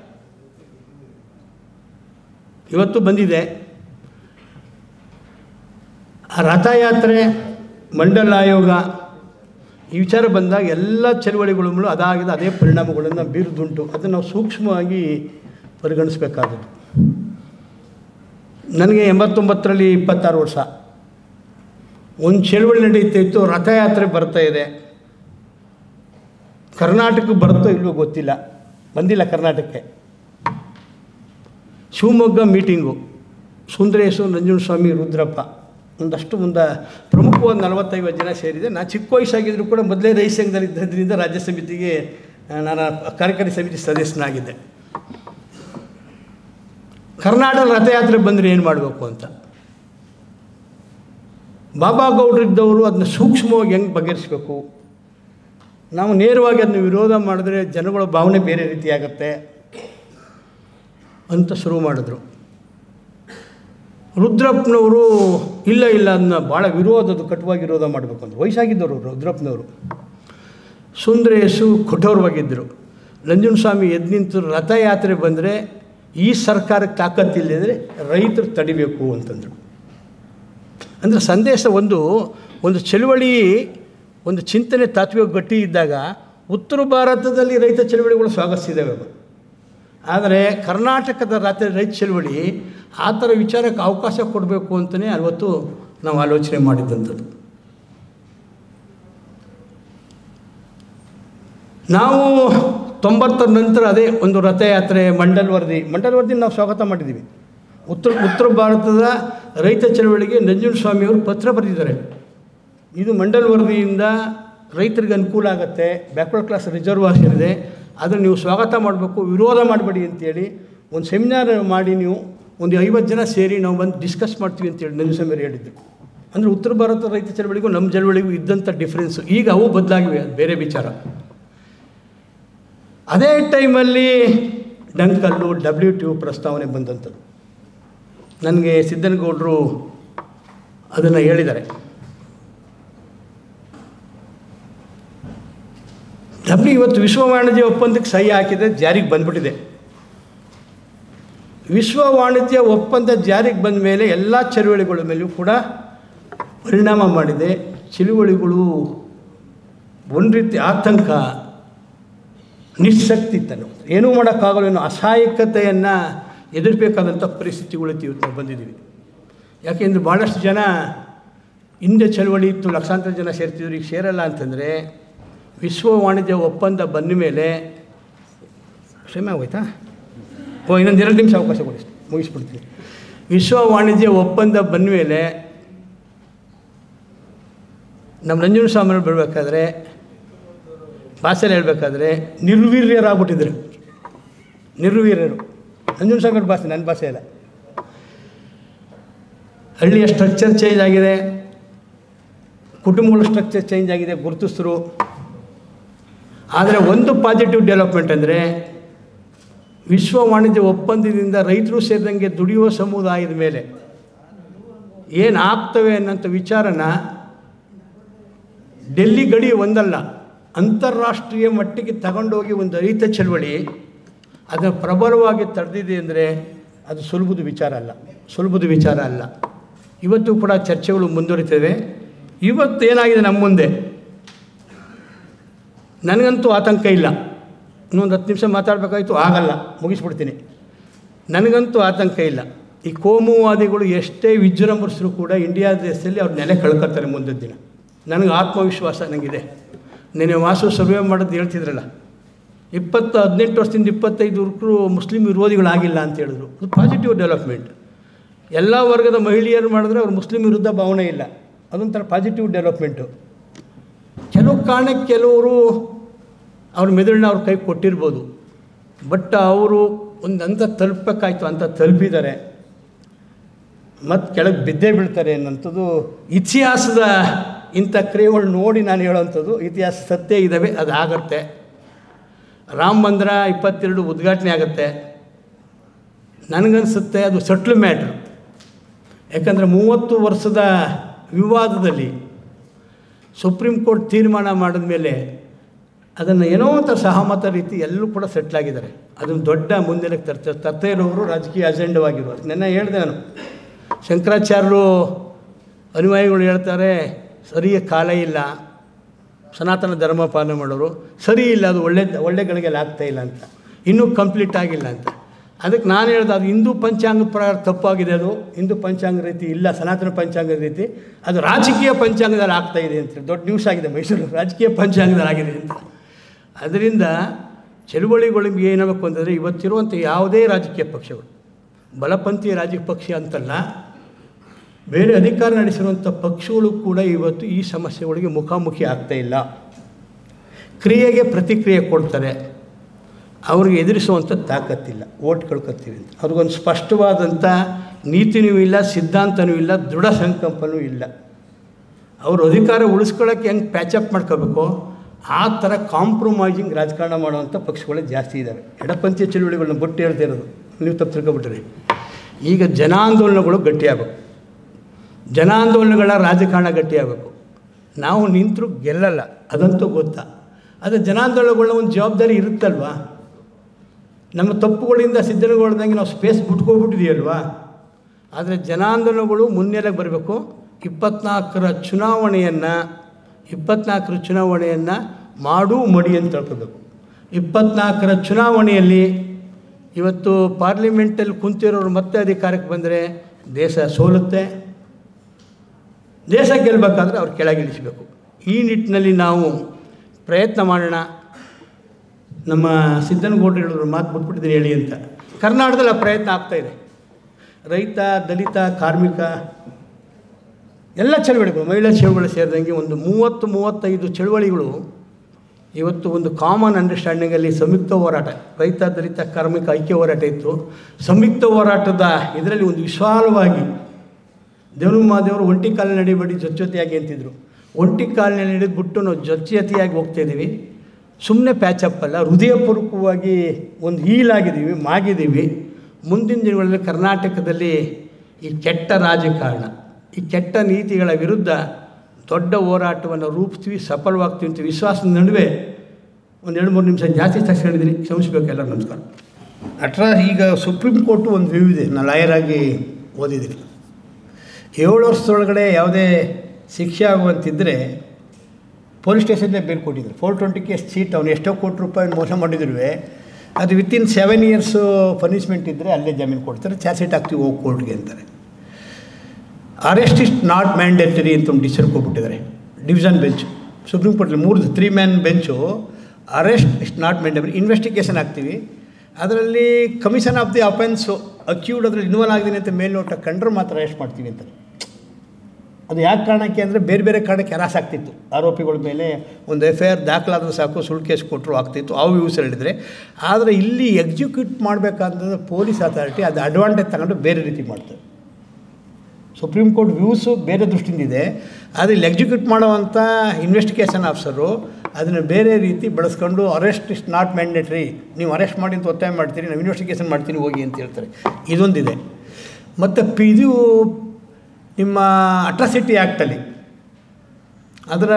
ಇವತ್ತು ಬಂದಿದೆ ಆ ರಥಯಾತ್ರೆ ಮಂಡಲ ಆಯೋಗ ಈ ವಿಚಾರ ಬಂದಾಗ ಎಲ್ಲ ಚಳುವಳಿಗಳು ಅದಾಗಿದೆ ಅದೇ ಪರಿಣಾಮಗಳನ್ನು ಬೀರುದುಂಟು ಅದನ್ನು ನಾವು ಸೂಕ್ಷ್ಮವಾಗಿ ಪರಿಗಣಿಸಬೇಕಾದದ್ದು ನನಗೆ ಎಂಬತ್ತೊಂಬತ್ತರಲ್ಲಿ ಇಪ್ಪತ್ತಾರು ವರ್ಷ ಒಂದು ಚಳುವಳಿ ನಡೀತಾ ಇತ್ತು ರಥಯಾತ್ರೆ ಬರ್ತಾ ಇದೆ ಕರ್ನಾಟಕಕ್ಕೆ ಬರುತ್ತೋ ಇಲ್ವೋ ಗೊತ್ತಿಲ್ಲ ಬಂದಿಲ್ಲ ಕರ್ನಾಟಕಕ್ಕೆ ಶಿವಮೊಗ್ಗ ಮೀಟಿಂಗು ಸುಂದರೇಶು ನಂಜುನಸ್ವಾಮಿ ರುದ್ರಪ್ಪ ಒಂದಷ್ಟು ಮುಂದೆ ಪ್ರಮುಖವಾದ ನಲವತ್ತೈವತ್ತು ಜನ ಸೇರಿದೆ ನಾನು ಚಿಕ್ಕ ವಯಸ್ಸಾಗಿದ್ದರೂ ಕೂಡ ಮೊದಲೇ ರೈತ ಸಂಘದಲ್ಲಿ ಇದ್ದದ್ರಿಂದ ರಾಜ್ಯ ಸಮಿತಿಗೆ ಆ, ನಾನು ಕಾರ್ಯಕಾರಿ ಸಮಿತಿ ಸದಸ್ಯನಾಗಿದ್ದೆ ಕರ್ನಾಟಕ ರಥಯಾತ್ರೆ ಬಂದರೆ ಏನು ಮಾಡಬೇಕು ಅಂತ ಬಾಬಾ ಗೌಡ್ರಿದ್ದವರು ಅದನ್ನ ಸೂಕ್ಷ್ಮವಾಗಿ ಹೆಂಗೆ ಬಗೆಹರಿಸ್ಬೇಕು ನಾವು ನೇರವಾಗಿ ಅದನ್ನ ವಿರೋಧ ಮಾಡಿದ್ರೆ ಜನಗಳ ಭಾವನೆ ಬೇರೆ ರೀತಿ ಆಗುತ್ತೆ ಅಂತ ಶುರು ಮಾಡಿದ್ರು ರುದ್ರಪ್ಪನವರು ಇಲ್ಲ ಇಲ್ಲ ಅದನ್ನ ಭಾಳ ವಿರೋಧದ ಕಟುವಾಗಿ ವಿರೋಧ ಮಾಡಬೇಕು ಅಂತ ವಯಸ್ಸಾಗಿದ್ದವರು ರುದ್ರಪ್ಪನವರು ಸುಂದರೇಶು ಕಠೋರವಾಗಿದ್ದರು ನಂಜುನಸ್ವಾಮಿ ಎದ್ದು ನಿಂತು ರಥಯಾತ್ರೆ ಬಂದರೆ ಈ ಸರ್ಕಾರಕ್ಕೆ ತಾಕತ್ತಿಲ್ಲದ್ರೆ ರೈತರು ತಡಿಬೇಕು ಅಂತಂದರು ಅಂದರೆ ಸಂದೇಶ ಒಂದು ಒಂದು ಚಳುವಳಿ ಒಂದು ಚಿಂತನೆ ತಾತ್ವಿಕ ಗಟ್ಟಿ ಇದ್ದಾಗ ಉತ್ತರ ಭಾರತದಲ್ಲಿ ರೈತ ಚಳುವಳಿಗಳು ಸ್ವಾಗತಿಸಿದ್ದಾವೆ ಅವು. ಆದರೆ ಕರ್ನಾಟಕದ ರಾತ್ರಿ ರೈತ ಚಳುವಳಿ ಆ ಥರ ವಿಚಾರಕ್ಕೆ ಅವಕಾಶ ಕೊಡಬೇಕು ಅಂತಲೇ ಅವತ್ತು ನಾವು ಆಲೋಚನೆ ಮಾಡಿದ್ದಂಥದ್ದು ನಾವು ತೊಂಬತ್ತರ ನಂತರ ಅದೇ ಒಂದು ರಥಯಾತ್ರೆ ಮಂಡಲ್ ವರದಿ ಮಂಡಲ್ ವರದಿ ನಾವು ಸ್ವಾಗತ ಮಾಡಿದ್ದೀವಿ ಉತ್ತರ ಉತ್ತರ ಭಾರತದ ರೈತ ಚಳವಳಿಗೆ ನಂಜುನಸ್ವಾಮಿಯವರು ಪತ್ರ ಬರೆದಿದ್ದಾರೆ ಇದು ಮಂಡಲ್ ವರದಿಯಿಂದ ರೈತರಿಗೆ ಅನುಕೂಲ ಆಗುತ್ತೆ ಬ್ಯಾಕ್ವರ್ಡ್ ಕ್ಲಾಸ್ ರಿಸರ್ವೇಷನ್ ಇದೆ ಅದನ್ನು ನೀವು ಸ್ವಾಗತ ಮಾಡಬೇಕು ವಿರೋಧ ಮಾಡಬೇಡಿ ಅಂತೇಳಿ ಒಂದು ಸೆಮಿನಾರ್ ಮಾಡಿ ನೀವು ಒಂದು ಐವತ್ತು ಜನ ಸೇರಿ ನಾವು ಬಂದು ಡಿಸ್ಕಸ್ ಮಾಡ್ತೀವಿ ಅಂತೇಳಿ ನಂಜುಸ್ವಾಮಿಯವರು ಹೇಳಿದ್ರು ಅಂದರೆ ಉತ್ತರ ಭಾರತ ರೈತ ಚಳವಳಿಗೂ ನಮ್ಮ ಚಳವಳಿಗೂ ಇದ್ದಂಥ ಡಿಫ್ರೆನ್ಸು ಈಗ ಅವು ಬದಲಾಗಿವೆ ಅದು ಬೇರೆ ವಿಚಾರ ಅದೇ ಟೈಮಲ್ಲಿ ಡಂಕಲ್ಲು ಡಬ್ಲ್ಯೂ ಟಿ ಯು ಪ್ರಸ್ತಾವನೆ ಬಂದಂಥದ್ದು ನನಗೆ ಸಿದ್ದನಗೌಡರು ಅದನ್ನು ಹೇಳಿದ್ದಾರೆ ಡಬ್ಲ್ಯೂ ಇವತ್ತು ವಿಶ್ವ ವಾಣಿಜ್ಯ ಒಪ್ಪಂದಕ್ಕೆ ಸಹಿ ಹಾಕಿದೆ ಜಾರಿಗೆ ಬಂದ್ಬಿಟ್ಟಿದೆ ವಿಶ್ವ ವಾಣಿಜ್ಯ ಒಪ್ಪಂದ ಜಾರಿಗೆ ಬಂದ ಮೇಲೆ ಎಲ್ಲ ಚಳುವಳಿಗಳ ಮೇಲೂ ಕೂಡ ಪರಿಣಾಮ ಮಾಡಿದೆ ಚಳುವಳಿಗಳು ಒಂದು ರೀತಿ ಆತಂಕ ನಿಸ್ಸಕ್ತಿತನ ಏನೂ ಮಾಡೋಕ್ಕಾಗಲ್ಲ ಅನ್ನೋ ಅಸಹಾಯಕತೆಯನ್ನು ಎದುರಬೇಕಾದಂಥ ಪರಿಸ್ಥಿತಿಗಳು ಇವತ್ತು ನಾವು ಬಂದಿದ್ದೀವಿ ಯಾಕೆಂದರೆ ಭಾಳಷ್ಟು ಜನ ಹಿಂದೆ ಚಳವಳಿ ಇತ್ತು ಲಕ್ಷಾಂತರ ಜನ ಸೇರ್ತಿದ್ರು ಈಗ ಸೇರಲ್ಲ ಅಂತಂದರೆ ವಿಶ್ವ ವಾಣಿಜ್ಯ ಒಪ್ಪಂದ ಬಂದ ಮೇಲೆ ಕ್ಷಮೆ ಆಗೋಯ್ತಾ ಓ ಇನ್ನೊಂದು ಎರಡು ನಿಮಿಷ ಅವಕಾಶ ಕೊಡಿ ಮುಗಿಸ್ಬಿಡ್ತೀನಿ ವಿಶ್ವ ವಾಣಿಜ್ಯ ಒಪ್ಪಂದ ಬಂದ ಮೇಲೆ ನಮ್ಮ ನಂಜುನ ಸ್ವಾಮಿಯವರು ಬರಬೇಕಾದ್ರೆ ಭಾಷೆಯಲ್ಲಿ ಹೇಳಬೇಕಾದ್ರೆ ನಿರ್ವೀರ್ಯರಾಗ್ಬಿಟ್ಟಿದ್ರು ನಿರ್ವೀರ್ಯರು ನಂಜುನ ಸ್ವಾಮಿಯವ್ರ ಭಾಷೆ ನನ್ನ ಭಾಷೆ ಅಲ್ಲ ಹಳ್ಳಿಯ ಸ್ಟ್ರಕ್ಚರ್ ಚೇಂಜ್ ಆಗಿದೆ ಕುಟುಂಬಗಳ ಸ್ಟ್ರಕ್ಚರ್ ಚೇಂಜ್ ಆಗಿದೆ ಗುರುತಿಸಿದ್ರು ಆದರೆ ಒಂದು ಪಾಸಿಟಿವ್ ಡೆವಲಪ್ಮೆಂಟ್ ಅಂದರೆ ವಿಶ್ವ ವಾಣಿಜ್ಯ ಒಪ್ಪಂದದಿಂದ ರೈತರು ಸೇರಿದಂಗೆ ದುಡಿಯುವ ಸಮುದಾಯದ ಮೇಲೆ ಏನು ಆಗ್ತವೆ ಅನ್ನೋಂಥ ವಿಚಾರನ ಡೆಲ್ಲಿ ಗಡಿ ಒಂದಲ್ಲ ಅಂತಾರಾಷ್ಟ್ರೀಯ ಮಟ್ಟಿಗೆ ತಗೊಂಡೋಗಿ ಒಂದು ರೈತ ಚಳವಳಿ ಅದನ್ನು ಪ್ರಬಲವಾಗಿ ತಡೆದಿದೆ ಅಂದರೆ ಅದು ಸುಲಭದ ವಿಚಾರ ಅಲ್ಲ ಸುಲಭದ ವಿಚಾರ ಅಲ್ಲ ಇವತ್ತು ಕೂಡ ಚರ್ಚೆಗಳು ಮುಂದುವರಿತವೆ ಇವತ್ತು ಏನಾಗಿದೆ ನಮ್ಮ ಮುಂದೆ ನನಗಂತೂ ಆತಂಕ ಇಲ್ಲ ಇನ್ನೊಂದು ಹತ್ತು ನಿಮಿಷ ಮಾತಾಡಬೇಕಾಯ್ತು ಆಗಲ್ಲ ಮುಗಿಸ್ಬಿಡ್ತೀನಿ ನನಗಂತೂ ಆತಂಕ ಇಲ್ಲ ಈ ಕೋಮುವಾದಿಗಳು ಎಷ್ಟೇ ವಿಜೃಂಭಿಸಿದ್ರು ಕೂಡ ಇಂಡಿಯಾ ದೇಶದಲ್ಲಿ ಅವ್ರು ನೆಲೆ ಕಳ್ಕೊತಾರೆ ಮುಂದಿನ ದಿನ ನನಗೆ ಆತ್ಮವಿಶ್ವಾಸ ನನಗಿದೆ ನೆನೆ ವಾಸು ಸರ್ವೆ ಮಾಡೋದು ಹೇಳ್ತಿದ್ರಲ್ಲ ಇಪ್ಪತ್ತು ಹದಿನೆಂಟು ವರ್ಷದಿಂದ ಇಪ್ಪತ್ತೈದು ವರ್ಕರು ಮುಸ್ಲಿಂ ವಿರೋಧಿಗಳಾಗಿಲ್ಲ ಅಂತ ಹೇಳಿದ್ರು ಅದು ಪಾಸಿಟಿವ್ ಡೆವಲಪ್ಮೆಂಟ್ ಎಲ್ಲ ವರ್ಗದ ಮಹಿಳೆಯರು ಮಾಡಿದ್ರೆ ಅವ್ರು ಮುಸ್ಲಿಂ ವಿರುದ್ಧ ಭಾವನೆ ಇಲ್ಲ ಅದೊಂಥರ ಪಾಸಿಟಿವ್ ಡೆವಲಪ್ಮೆಂಟು ಕೆಲವು ಕಾರಣಕ್ಕೆ ಕೆಲವರು ಅವ್ರ ಮೆದುಳನ್ನ ಅವ್ರ ಕೈ ಕೊಟ್ಟಿರ್ಬೋದು ಬಟ್ ಅವರು ಒಂದು ಹಂತ ತಲುಪಬೇಕಾಯ್ತು ಅಂತ ತಲುಪಿದ್ದಾರೆ ಮತ್ತು ಕೆಳಗೆ ಬಿದ್ದೇ ಬೀಳ್ತಾರೆ ಅನ್ನೋಂಥದ್ದು ಇತಿಹಾಸದ ಇಂಥ ಕ್ರಿಯೆಗಳು ನೋಡಿ ನಾನು ಹೇಳೋವಂಥದ್ದು ಇತಿಹಾಸ ಸತ್ಯ ಇದ್ದಾವೆ ಅದು ಆಗತ್ತೆ ರಾಮ ಮಂದಿರ ಇಪ್ಪತ್ತೆರಡು ಉದ್ಘಾಟನೆ ಆಗುತ್ತೆ ನನಗನ್ಸುತ್ತೆ ಅದು ಸಟ್ಲ್ ಮ್ಯಾಟ್ರ್ ಯಾಕಂದರೆ ಮೂವತ್ತು ವರ್ಷದ ವಿವಾದದಲ್ಲಿ ಸುಪ್ರೀಂ ಕೋರ್ಟ್ ತೀರ್ಮಾನ ಮಾಡಿದ ಮೇಲೆ ಅದನ್ನು ಏನೋ ಒಂಥರ ಸಹಮತ ರೀತಿ ಎಲ್ಲರೂ ಕೂಡ ಸೆಟ್ಲಾಗಿದ್ದಾರೆ ಅದನ್ನು ದೊಡ್ಡ ಮುಂದೆ ತರ್ತ ತರ್ತಾ ಇರೋರು ರಾಜಕೀಯ ಅಜೆಂಡವಾಗಿರೋರು ನೆನ್ನೆ ಹೇಳಿದೆ ನಾನು ಶಂಕರಾಚಾರ್ಯರು ಅನುಯಾಯಿಗಳು ಹೇಳ್ತಾರೆ ಸರಿಯ ಕಾಲ ಇಲ್ಲ ಸನಾತನ ಧರ್ಮ ಪಾಲನೆ ಮಾಡೋರು ಸರಿ ಇಲ್ಲ ಅದು ಒಳ್ಳೆ ಒಳ್ಳೆ ಗಳಿಗೆಲ್ಲ ಆಗ್ತಾ ಇಲ್ಲ ಅಂತ ಇನ್ನೂ ಕಂಪ್ಲೀಟ್ ಆಗಿಲ್ಲ ಅಂತ ಅದಕ್ಕೆ ನಾನು ಹೇಳ್ದೆ ಅದು ಹಿಂದೂ ಪಂಚಾಂಗದ ಪ್ರಕಾರ ತಪ್ಪಾಗಿದೆ ಅದು ಹಿಂದೂ ಪಂಚಾಂಗ ರೀತಿ ಇಲ್ಲ ಸನಾತನ ಪಂಚಾಂಗದ ರೀತಿ ಅದು ರಾಜಕೀಯ ಪಂಚಾಂಗದಲ್ಲಿ ಆಗ್ತಾ ಇದೆ ಅಂತ ದೊಡ್ಡ ನ್ಯೂಸ್ ಆಗಿದೆ ಮೈಸೂರು ರಾಜಕೀಯ ಪಂಚಾಂಗದಲ್ಲಿ ಆಗಿದೆ ಅಂತ ಅದರಿಂದ ಚಳುವಳಿಗಳಿಗೆ ಏನಾಗಬೇಕು ಅಂತಂದರೆ ಇವತ್ತಿರುವಂಥ ಯಾವುದೇ ರಾಜಕೀಯ ಪಕ್ಷಗಳು ಬಲಪಂಥೀಯ ರಾಜಕೀಯ ಪಕ್ಷ ಅಂತಲ್ಲ ಬೇರೆ ಅಧಿಕಾರ ನಡೆಸಿರುವಂಥ ಪಕ್ಷಗಳು ಕೂಡ ಇವತ್ತು ಈ ಸಮಸ್ಯೆಗಳಿಗೆ ಮುಖಾಮುಖಿ ಆಗ್ತಾ ಇಲ್ಲ ಕ್ರಿಯೆಗೆ ಪ್ರತಿಕ್ರಿಯೆ ಕೊಡ್ತಾರೆ ಅವ್ರಿಗೆ ಎದುರಿಸುವಂಥ ತಾಕತ್ತಿಲ್ಲ ಓಟ್ ಕಳ್ಕೊತೀವಿ ಅಂತ ಅವ್ರಿಗೊಂದು ಸ್ಪಷ್ಟವಾದಂಥ ನೀತಿನೂ ಇಲ್ಲ ಸಿದ್ಧಾಂತನೂ ಇಲ್ಲ ದೃಢ ಸಂಕಲ್ಪನೂ ಇಲ್ಲ ಅವರು ಅಧಿಕಾರ ಉಳಿಸ್ಕೊಳ್ಳೋಕ್ಕೆ ಹೆಂಗೆ ಪ್ಯಾಚಪ್ ಮಾಡ್ಕೋಬೇಕು ಆ ಥರ ಕಾಂಪ್ರಮೈಸಿಂಗ್ ರಾಜಕಾರಣ ಮಾಡುವಂಥ ಪಕ್ಷಗಳೇ ಜಾಸ್ತಿ ಇದ್ದಾವೆ ಎಡಪಂಥೀಯ ಚಳುವಳಿಗಳನ್ನ ಬೊಟ್ಟು ಹೇಳ್ತಿರೋದು ನೀವು ತಪ್ಪು ತಿಳ್ಕೊಬಿಟ್ರಿ ಈಗ ಜನಾಂದೋಲನಗಳು ಗಟ್ಟಿಯಾಗಬೇಕು ಜನಾಂದೋಲನಗಳ ರಾಜಕಾರಣ ಗಟ್ಟಿಯಾಗಬೇಕು ನಾವು ನಿಂತರೂ ಗೆಲ್ಲಲ್ಲ ಅದಂತೂ ಗೊತ್ತಾ ಅದು ಜನಾಂದೋಲನಗಳನ್ನ ಒಂದು ಜವಾಬ್ದಾರಿ ಇರುತ್ತಲ್ವಾ ನಮ್ಮ ತಪ್ಪುಗಳಿಂದ ಸಿದ್ಧತೆಗೊಳ್ದಂಗೆ ನಾವು ಸ್ಪೇಸ್ ಬಿಟ್ಕೊಬಿಟ್ಟಿದೆಯಲ್ವಾ ಆದರೆ ಜನಾಂದೋಲನಗಳು ಮುನ್ನೆಲೆಗೆ ಬರಬೇಕು ಇಪ್ಪತ್ನಾಲ್ಕರ ಚುನಾವಣೆಯನ್ನು ಇಪ್ಪತ್ನಾಲ್ಕರ ಚುನಾವಣೆಯನ್ನು ಮಾಡು ಮಡಿ ಅಂತ ತಿಳ್ಕೋಬೇಕು ಇಪ್ಪತ್ನಾಲ್ಕರ ಚುನಾವಣೆಯಲ್ಲಿ ಇವತ್ತು ಪಾರ್ಲಿಮೆಂಟಲ್ಲಿ ಕುಂತಿರೋರು ಮತ್ತೆ ಅಧಿಕಾರಕ್ಕೆ ಬಂದರೆ ದೇಶ ಸೋಲುತ್ತೆ ದೇಶ ಗೆಲ್ಲಬೇಕಾದ್ರೆ ಅವ್ರು ಕೆಳಗಿಳಿಸಬೇಕು ಈ ನಿಟ್ಟಿನಲ್ಲಿ ನಾವು ಪ್ರಯತ್ನ ಮಾಡೋಣ ನಮ್ಮ ಸಿದ್ದನಗೌಡರು ಹೇಳಿದ್ರು ಮಾತು ಬಿಟ್ಬಿಟ್ಟಿದ್ದೀನಿ ಹೇಳಿ ಅಂತ ಕರ್ನಾಟಕದಲ್ಲಿ ಆ ಪ್ರಯತ್ನ ಆಗ್ತಾಯಿದೆ ರೈತ ದಲಿತ ಕಾರ್ಮಿಕ ಎಲ್ಲ ಚಳವಳಿಗಳು ಮಹಿಳಾ ಚಳವಳಿ ಸೇರಿದಂಗೆ ಒಂದು ಮೂವತ್ತು ಮೂವತ್ತೈದು ಚಳವಳಿಗಳು ಇವತ್ತು ಒಂದು ಕಾಮನ್ ಅಂಡರ್ಸ್ಟ್ಯಾಂಡಿಂಗಲ್ಲಿ ಸಂಯುಕ್ತ ಹೋರಾಟ ರೈತ ದಲಿತ ಕಾರ್ಮಿಕ ಐಕ್ಯ ಹೋರಾಟ ಇತ್ತು ಸಂಯುಕ್ತ ಹೋರಾಟದ ಇದರಲ್ಲಿ ಒಂದು ವಿಶಾಲವಾಗಿ ದೇವರು ಮಹಾದೇವರು ಒಂಟಿ ಕಾಲಿನ ನಡಿಬೇಡಿ ಜೊತೆಯಾಗಿ ಅಂತಿದ್ರು ಒಂಟಿ ಕಾಲಿನಲ್ಲಿ ನಡೆದ್ಬಿಟ್ಟು ನಾವು ಜೊತೆಯಾಗಿ ಹೋಗ್ತಾ ಇದ್ದೀವಿ ಸುಮ್ಮನೆ ಪ್ಯಾಚಪ್ ಅಲ್ಲ ಹೃದಯಪೂರ್ವಕವಾಗಿ ಒಂದು ಹೀಲಾಗಿದ್ದೀವಿ ಮಾಗಿದ್ದೀವಿ ಮುಂದಿನ ದಿನಗಳಲ್ಲಿ ಕರ್ನಾಟಕದಲ್ಲಿ ಈ ಕೆಟ್ಟ ರಾಜಕಾರಣ ಈ ಕೆಟ್ಟ ನೀತಿಗಳ ವಿರುದ್ಧ ದೊಡ್ಡ ಹೋರಾಟವನ್ನು ರೂಪಿಸ್ತೀವಿ ಸಫಲವಾಗ್ತೀವಿ ಅಂತ ವಿಶ್ವಾಸದ ನಡುವೆ ಒಂದು ಎರಡು ಮೂರು ನಿಮಿಷ ಜಾಸ್ತಿ ತಕ್ಷಣಿದ್ದೀನಿ ಕ್ಷಮಿಸ್ಬೇಕು ಎಲ್ಲರೂ ನಮಸ್ಕಾರ ಅಟ್ರಾ ಈಗ ಸುಪ್ರೀಂ ಕೋರ್ಟು ಒಂದು ವ್ಯೂ ಇದೆ ನಾನು ಲಾಯರ್ ಆಗಿ ಓದಿದ್ದೀನಿ ಏಳು ವರ್ಷದೊಳಗಡೆ ಯಾವುದೇ ಶಿಕ್ಷೆ ಆಗುವಂತಿದ್ದರೆ ಪೊಲೀಸ್ ಸ್ಟೇಷನ್ನೇ ಬೇಲ್ ಕೊಟ್ಟಿದ್ರು ಫೋರ್ ಟ್ವೆಂಟಿ ಕೇಸ್ ಸೀಟ್ ಅವನು ಎಷ್ಟೋ ಕೋಟಿ ರೂಪಾಯಿ ಮೋಸ ಮಾಡಿದ್ರು ಅದು ವಿತಿನ್ ಸೆವೆನ್ ಇಯರ್ಸು ಪನಿಷ್ಮೆಂಟ್ ಇದ್ದರೆ ಅಲ್ಲೇ ಜಾಮೀನು ಕೊಡ್ತಾರೆ ಚಾರ್ಜ್ ಶೀಟ್ ಹಾಕ್ತೀವಿ ಹೋಗಿ ಕೋರ್ಟ್ಗೆ ಅಂತಾರೆ ಅರೆಸ್ಟ್ ಇಸ್ ನಾಟ್ ಮ್ಯಾಂಡೇಟರಿ ಅಂತ ಒಂದು ಡಿಸಿಷನ್ ಕೊಟ್ಬಿಟ್ಟಿದ್ದಾರೆ ಡಿವಿಷನ್ ಬೆಂಚು ಸುಪ್ರೀಂ ಕೋರ್ಟಲ್ಲಿ ಮೂರು three man bench arrest is not mandatory investigation ಹಾಕ್ತೀವಿ ಅದರಲ್ಲಿ commission of the offence accused ಅದ್ರಲ್ಲಿ ಇನ್ವಾಲ್ವ್ ಆಗಿದ್ದೀನಿ ಅಂತ ಮೇಲ್ನೋಟ ಕಂಡ್ರೆ ಮಾತ್ರ ಅರೆಸ್ಟ್ ಮಾಡ್ತೀವಿ ಅಂತಾರೆ ಅದು ಯಾಕೆ ಕಾರಣಕ್ಕೆ ಅಂದರೆ ಬೇರೆ ಬೇರೆ ಕಾರಣಕ್ಕೆ ಹರಾಸ್ ಆಗ್ತಿತ್ತು ಆರೋಪಿಗಳ ಮೇಲೆ ಒಂದು ಎಫ್ ಐ ಆರ್ ದಾಖಲಾದರೂ ಸಾಕು ಸುಳ್ಳು ಕೇಸ್ ಕೊಟ್ಟರು ಆಗ್ತಿತ್ತು ಅವು ಯೂಸ್ ಹೇಳಿದರೆ ಆದರೆ ಇಲ್ಲಿ ಎಕ್ಸಿಕ್ಯೂಟ್ ಮಾಡಬೇಕಾದ್ರೆ ಪೊಲೀಸ್ ಅಥಾರಿಟಿ ಅದು ಅಡ್ವಾಂಟೇಜ್ ತಗೊಂಡು ಬೇರೆ ರೀತಿ ಮಾಡ್ತಾರೆ ಸುಪ್ರೀಂ ಕೋರ್ಟ್ ವ್ಯೂಸು ಬೇರೆ ದೃಷ್ಟಿಯಿಂದ ಇದೆ ಆದರೆ ಇಲ್ಲಿ ಎಕ್ಸಿಕ್ಯೂಟ್ ಮಾಡುವಂಥ ಇನ್ವೆಸ್ಟಿಗೇಷನ್ ಆಫೀಸರು ಅದನ್ನು ಬೇರೆ ರೀತಿ ಬಳಸ್ಕೊಂಡು ಅರೆಸ್ಟ್ ಇಸ್ ನಾಟ್ ಮ್ಯಾಂಡೇಟ್ರಿ ನೀವು ಅರೆಸ್ಟ್ ಮಾಡಿ ಅಂತ ಒತ್ತಾಯ ಮಾಡ್ತೀರಿ ನಾವು ಇನ್ವೆಸ್ಟಿಗೇಷನ್ ಮಾಡ್ತೀನಿ ಹೋಗಿ ಅಂತ ಹೇಳ್ತಾರೆ ಇದೊಂದಿದೆ ಮತ್ತು ಪಿ ಇದು ನಿಮ್ಮ ಅಟ್ರಾಸಿಟಿ ಆ್ಯಕ್ಟಲ್ಲಿ ಅದರ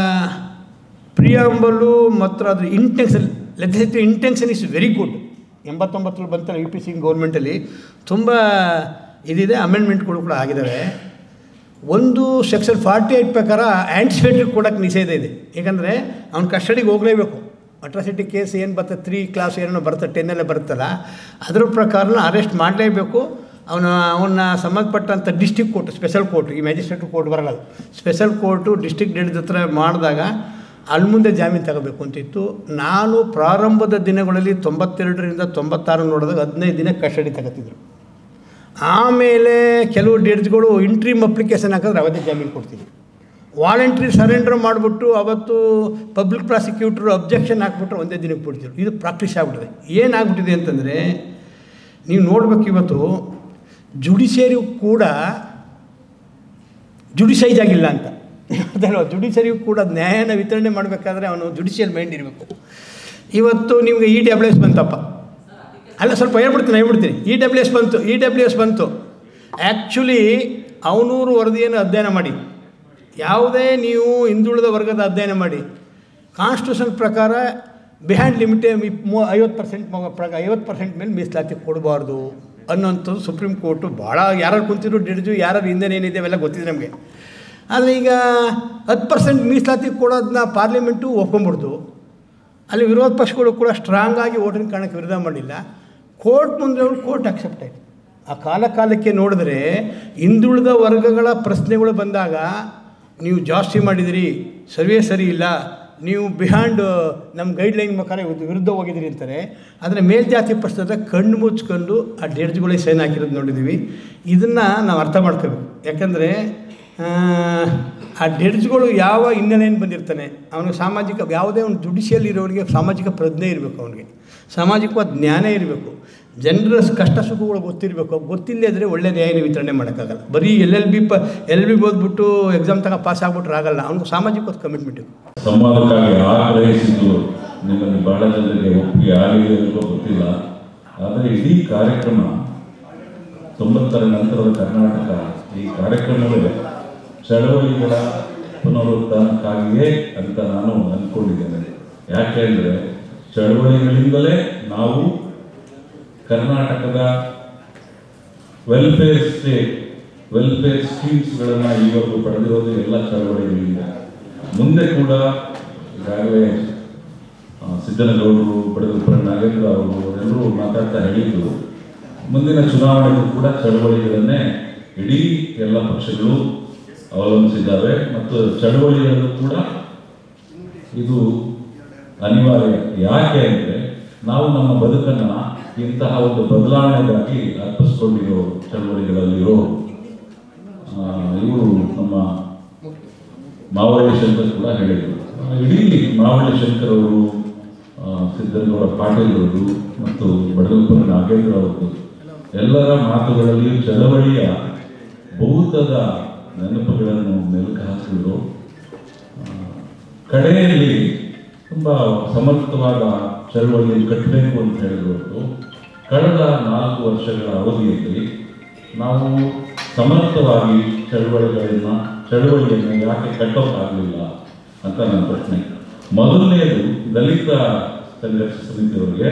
ಪ್ರಿಯಾಂಬಲು ಮತ್ತು ಅದ್ರ intention legislative intention is very good ಎಂಬತ್ತೊಂಬತ್ತರಲ್ಲಿ ಬಂತಲ್ಲ ಯು ಪಿ ಸಿ ಗೌರ್ಮೆಂಟಲ್ಲಿ ತುಂಬ ಇದಿದೆ ಅಮೆಂಡ್ಮೆಂಟ್ಗಳು ಕೂಡ ಆಗಿದ್ದಾವೆ ಒಂದು ಸೆಕ್ಷನ್ ಫಾರ್ಟಿ ಏಯ್ಟ್ ಪ್ರಕಾರ ಆ್ಯಂಟಿಸಿಪೇಟ್ರಿ ಕೊಡೋಕ್ಕೆ ನಿಷೇಧ ಇದೆ ಏಕೆಂದರೆ ಅವ್ನ ಕಸ್ಟಡಿಗೆ ಹೋಗಲೇಬೇಕು ಅಟ್ರಾಸಿಟಿ ಕೇಸ್ ಏನು ಬರ್ತದೆ ತ್ರೀ ಕ್ಲಾಸ್ ಏನೋ ಬರ್ತದೆ ಟೆನ್ನಲ್ಲೇ ಬರುತ್ತಲ್ಲ ಅದ್ರ ಪ್ರಕಾರನ ಅರೆಸ್ಟ್ ಮಾಡಲೇಬೇಕು ಅವನ ಅವನ್ನ ಸಂಬಂಧಪಟ್ಟಂಥ ಡಿಸ್ಟಿಕ್ ಕೋರ್ಟ್ ಸ್ಪೆಷಲ್ ಕೋರ್ಟ್ ಈ ಮ್ಯಾಜಿಸ್ಟ್ರೇಟ್ ಕೋರ್ಟ್ ಬರಲ್ಲ ಅದು ಸ್ಪೆಷಲ್ ಕೋರ್ಟು ಡಿಸ್ಟಿಕ್ ಜಡ್ಜ್ ಹತ್ರ ಮಾಡಿದಾಗ ಅಲ್ಲಿ ಮುಂದೆ ಜಾಮೀನು ತಗೋಬೇಕು ಅಂತಿತ್ತು ನಾನು ಪ್ರಾರಂಭದ ದಿನಗಳಲ್ಲಿ ತೊಂಬತ್ತೆರಡರಿಂದ ತೊಂಬತ್ತಾರು ನೋಡಿದಾಗ ಹದಿನೈದು ದಿನ ಕಸ್ಟಡಿ ತಗೋತಿದ್ರು ಆಮೇಲೆ ಕೆಲವು ಜಡ್ಜ್ಗಳು ಇಂಟ್ರೀಮ್ ಅಪ್ಲಿಕೇಶನ್ ಹಾಕಿದ್ರೆ ಅವತ್ತೇ ಜಾಮೀನು ಕೊಡ್ತಿದ್ರು ವಾಲಂಟ್ರಿ ಸರೆಂಡರ್ ಮಾಡಿಬಿಟ್ಟು ಅವತ್ತು ಪಬ್ಲಿಕ್ ಪ್ರಾಸಿಕ್ಯೂಟ್ರು ಅಬ್ಜೆಕ್ಷನ್ ಹಾಕ್ಬಿಟ್ರೆ ಒಂದೇ ದಿನಕ್ಕೆ ಬಿಡ್ತಿದ್ರು ಇದು ಪ್ರಾಕ್ಟೀಸ್ ಆಗಿಬಿಟ್ಟಿದೆ ಏನಾಗ್ಬಿಟ್ಟಿದೆ ಅಂತಂದರೆ ನೀವು ನೋಡ್ಬೇಕು ಇವತ್ತು ಜುಡಿಷಿಯರಿಯು ಕೂಡ ಜುಡಿಷೈಜ್ ಆಗಿಲ್ಲ ಅಂತ ಅದಲ್ವ ಜುಡಿಷರಿಯು ಕೂಡ ನ್ಯಾಯನ ವಿತರಣೆ ಮಾಡಬೇಕಾದ್ರೆ ಅವನು ಜುಡಿಷಿಯಲ್ ಮೈಂಡ್ ಇರಬೇಕು ಇವತ್ತು ನಿಮಗೆ ಇ ಡಬ್ಲ್ಯೂ ಎಸ್ ಬಂತಪ್ಪ ಅಲ್ಲ ಸ್ವಲ್ಪ ಹೇಳ್ಬಿಡ್ತೀನಿ ಹೇಳ್ಬಿಡ್ತೀನಿ ಇ ಡಬ್ಲ್ಯೂ ಎಸ್ ಬಂತು ಇ ಡಬ್ಲ್ಯೂ ಎಸ್ ಬಂತು ಆ್ಯಕ್ಚುಲಿ ಅವನೂರು ವರದಿಯನ್ನು ಅಧ್ಯಯನ ಮಾಡಿ ಯಾವುದೇ ನೀವು ಹಿಂದುಳಿದ ವರ್ಗದ ಅಧ್ಯಯನ ಮಾಡಿ ಕಾನ್ಸ್ಟಿಟ್ಯೂಷನ್ ಪ್ರಕಾರ ಬಿಹೈಂಡ್ ಲಿಮಿಟೇ ಮೂ ಐವತ್ತು ಪರ್ಸೆಂಟ್ ಪ್ರಕಾರ ಐವತ್ತು ಪರ್ಸೆಂಟ್ ಮೇಲೆ ಮೀಸಲಾತಿ ಕೊಡಬಾರ್ದು ಅನ್ನೋಂಥದ್ದು ಸುಪ್ರೀಂ ಕೋರ್ಟು ಭಾಳ ಯಾರು ಕುಂತಿದ್ರು ಡಿಡ್ಜು ಯಾರು ಹಿಂದೆ ಏನಿದೆ ಅವೆಲ್ಲ ಗೊತ್ತಿದೆ ನಮಗೆ ಆದರೆ ಈಗ ಹತ್ತು ಪರ್ಸೆಂಟ್ ಮೀಸಲಾತಿ ಕೊಡೋದನ್ನ ಪಾರ್ಲಿಮೆಂಟು ಒಪ್ಕೊಂಬಿಡ್ತು ಅಲ್ಲಿ ವಿರೋಧ ಪಕ್ಷಗಳು ಕೂಡ ಸ್ಟ್ರಾಂಗ್ ಆಗಿ ಓಟಿನ ಕಾರಣಕ್ಕೆ ವಿರೋಧ ಮಾಡಿಲ್ಲ ಕೋರ್ಟ್ ಮುಂದೆ ಅವರು ಕೋರ್ಟ್ ಅಕ್ಸೆಪ್ಟ್ ಆಯಿತು ಆ ಕಾಲ ಕಾಲಕ್ಕೆ ನೋಡಿದ್ರೆ ಹಿಂದುಳಿದ ವರ್ಗಗಳ ಪ್ರಶ್ನೆಗಳು ಬಂದಾಗ ನೀವು ಜಾಸ್ತಿ ಮಾಡಿದಿರಿ ಸರ್ವೇ ಸರಿ ಇಲ್ಲ ನೀವು ಬಿಹೈಂಡ್ ನಮ್ಮ ಗೈಡ್ಲೈನ್ ಪ್ರಕಾರ ಇವತ್ತು ವಿರುದ್ಧ ಹೋಗಿದ್ದೀರಿ ಅಂತಾರೆ ಆದರೆ ಮೇಲ್ಜಾತಿ ಪ್ರಶ್ನೆದ ಕಣ್ಣು ಮುಚ್ಕೊಂಡು ಆ ಜಡ್ಜ್ಗಳಿಗೆ ಸೈನ್ ಹಾಕಿರೋದು ನೋಡಿದ್ದೀವಿ ಇದನ್ನು ನಾವು ಅರ್ಥ ಮಾಡ್ಕೋಬೇಕು ಯಾಕಂದರೆ ಆ ಜಡ್ಜ್ಗಳು ಯಾವ ಹಿನ್ನೆಲೆಯಿಂದ ಬಂದಿರ್ತಾನೆ ಅವನಿಗೆ ಸಾಮಾಜಿಕ ಯಾವುದೇ ಒಂದು ಜುಡಿಷಿಯಲ್ ಇರೋರಿಗೆ ಸಾಮಾಜಿಕ ಪ್ರಜ್ಞೆ ಇರಬೇಕು ಅವನಿಗೆ ಸಾಮಾಜಿಕವಾದ ಜ್ಞಾನ ಇರಬೇಕು ಜನರ ಕಷ್ಟ ಸುಖಗಳು ಗೊತ್ತಿರಬೇಕು ಗೊತ್ತಿಲ್ಲದೆ ಒಳ್ಳೆ ನ್ಯಾಯನ ವಿತರಣೆ ಮಾಡೋಕ್ಕಾಗಲ್ಲ ಬರೀ ಎಲ್ ಎಲ್ ಬಿ ಪ ಎಲ್ ಬಿ ಓದ್ಬಿಟ್ಟು ಎಕ್ಸಾಮ್ ತಗ ಪಾಸ್ ಆಗ್ಬಿಟ್ರೆ ಆಗಲ್ಲ ಅವ್ನಿಗೆ ಸಾಮಾಜಿಕವಾದ ಕಮಿಟ್ಮೆಂಟ್ ಇರಬೇಕು ಸಂವಾದಕ್ಕಾಗಿ ಆಗ್ರಹಿಸಿದ್ದು ನಿಮ್ಮಲ್ಲಿ ಬಹಳ ಜನರಿಗೆ ಒಪ್ಪಿಗೆ ಆಗಿದೆ ಅನ್ನೋ ಗೊತ್ತಿಲ್ಲ ಆದರೆ ಇಡೀ ಕಾರ್ಯಕ್ರಮ ತೊಂಬತ್ತರ ನಂತರದ ಕರ್ನಾಟಕ ಈ ಕಾರ್ಯಕ್ರಮವೇ ಚಳವಳಿಗಳ ಪುನರುತ್ಥಾನಕ್ಕಾಗಿಯೇ ಅಂತ ನಾನು ಅಂದ್ಕೊಂಡಿದ್ದೇನೆ ಯಾಕೆ ಅಂದರೆ ಚಳವಳಿಗಳಿಂದಲೇ ನಾವು ಕರ್ನಾಟಕದ ವೆಲ್ಫೇರ್ ಸ್ಟೇಟ್ ವೆಲ್ಫೇರ್ ಸ್ಕೀಮ್ಸ್ಗಳನ್ನು ಇವತ್ತು ಪಡೆದಿರೋದು ಎಲ್ಲ ಚಳವಳಿಗಳಿಂದ ಮುಂದೆ ಕೂಡ ಈಗಾಗಲೇ ಆ, ಸಿದ್ದನಗೌಡರು ಬಡಗುಪ್ಪರ ನಾಗೇಂದ್ರ ಅವರು ಅವರೆಲ್ಲರೂ ಮಾತಾಡ್ತಾ ಹೇಳಿದ್ರು ಮುಂದಿನ ಚುನಾವಣೆಗೂ ಕೂಡ ಚಳವಳಿಗಳನ್ನೇ ಇಡೀ ಎಲ್ಲ ಪಕ್ಷಗಳು ಅವಲಂಬಿಸಿದ್ದಾವೆ ಮತ್ತು ಚಳವಳಿಗಳಲ್ಲೂ ಕೂಡ ಇದು ಅನಿವಾರ್ಯ ಯಾಕೆ ಅಂದರೆ ನಾವು ನಮ್ಮ ಬದುಕನ್ನು ಇಂತಹ ಒಂದು ಬದಲಾವಣೆಗಾಗಿ ಅರ್ಪಿಸ್ಕೊಂಡಿರೋ ಚಳವಳಿಗಳಲ್ಲಿರೋ ಇವರು ನಮ್ಮ ಮಾವಳ್ಳಿ ಶಂಕರ್ ಕೂಡ ಹೇಳಿದರು ಇಡೀ ಮಾವಳ್ಳಿ ಶಂಕರ್ ಅವರು ಆ, ಸಿದ್ದನಗೌಡ ಪಾಟೀಲ್ ಅವರು ಮತ್ತು ಬಡಗುಪ್ಪನ ನಾಗೇಂದ್ರ ಅವರು ಎಲ್ಲರ ಮಾತುಗಳಲ್ಲಿ ಚಳವಳಿಯ ಬಹುತದ ನೆನಪುಗಳನ್ನು ಮೆಲುಕು ಹಾಕಿದ್ರು ಆ, ಕಡೆಯಲ್ಲಿ ತುಂಬ ಸಮರ್ಥವಾದ ಚಳವಳಿ ಕಟ್ಟಬೇಕು ಅಂತ ಹೇಳಿದ್ರು ಅವರು ಕಳೆದ ನಾಲ್ಕು ವರ್ಷಗಳ ಅವಧಿಯಲ್ಲಿ ನಾವು ಸಮರ್ಥವಾಗಿ ಚಳವಳಿಗಳನ್ನ ಚಳವಳಿಯನ್ನು ಯಾಕೆ ಕಟ್ಟೋಕ್ಕಾಗಲಿಲ್ಲ ಅಂತ ನನ್ನ ಪ್ರಶ್ನೆ ಮೊದಲನೆಯದು ದಲಿತ ಸಂಘರ್ಷ ಸಮಿತಿಯವರಿಗೆ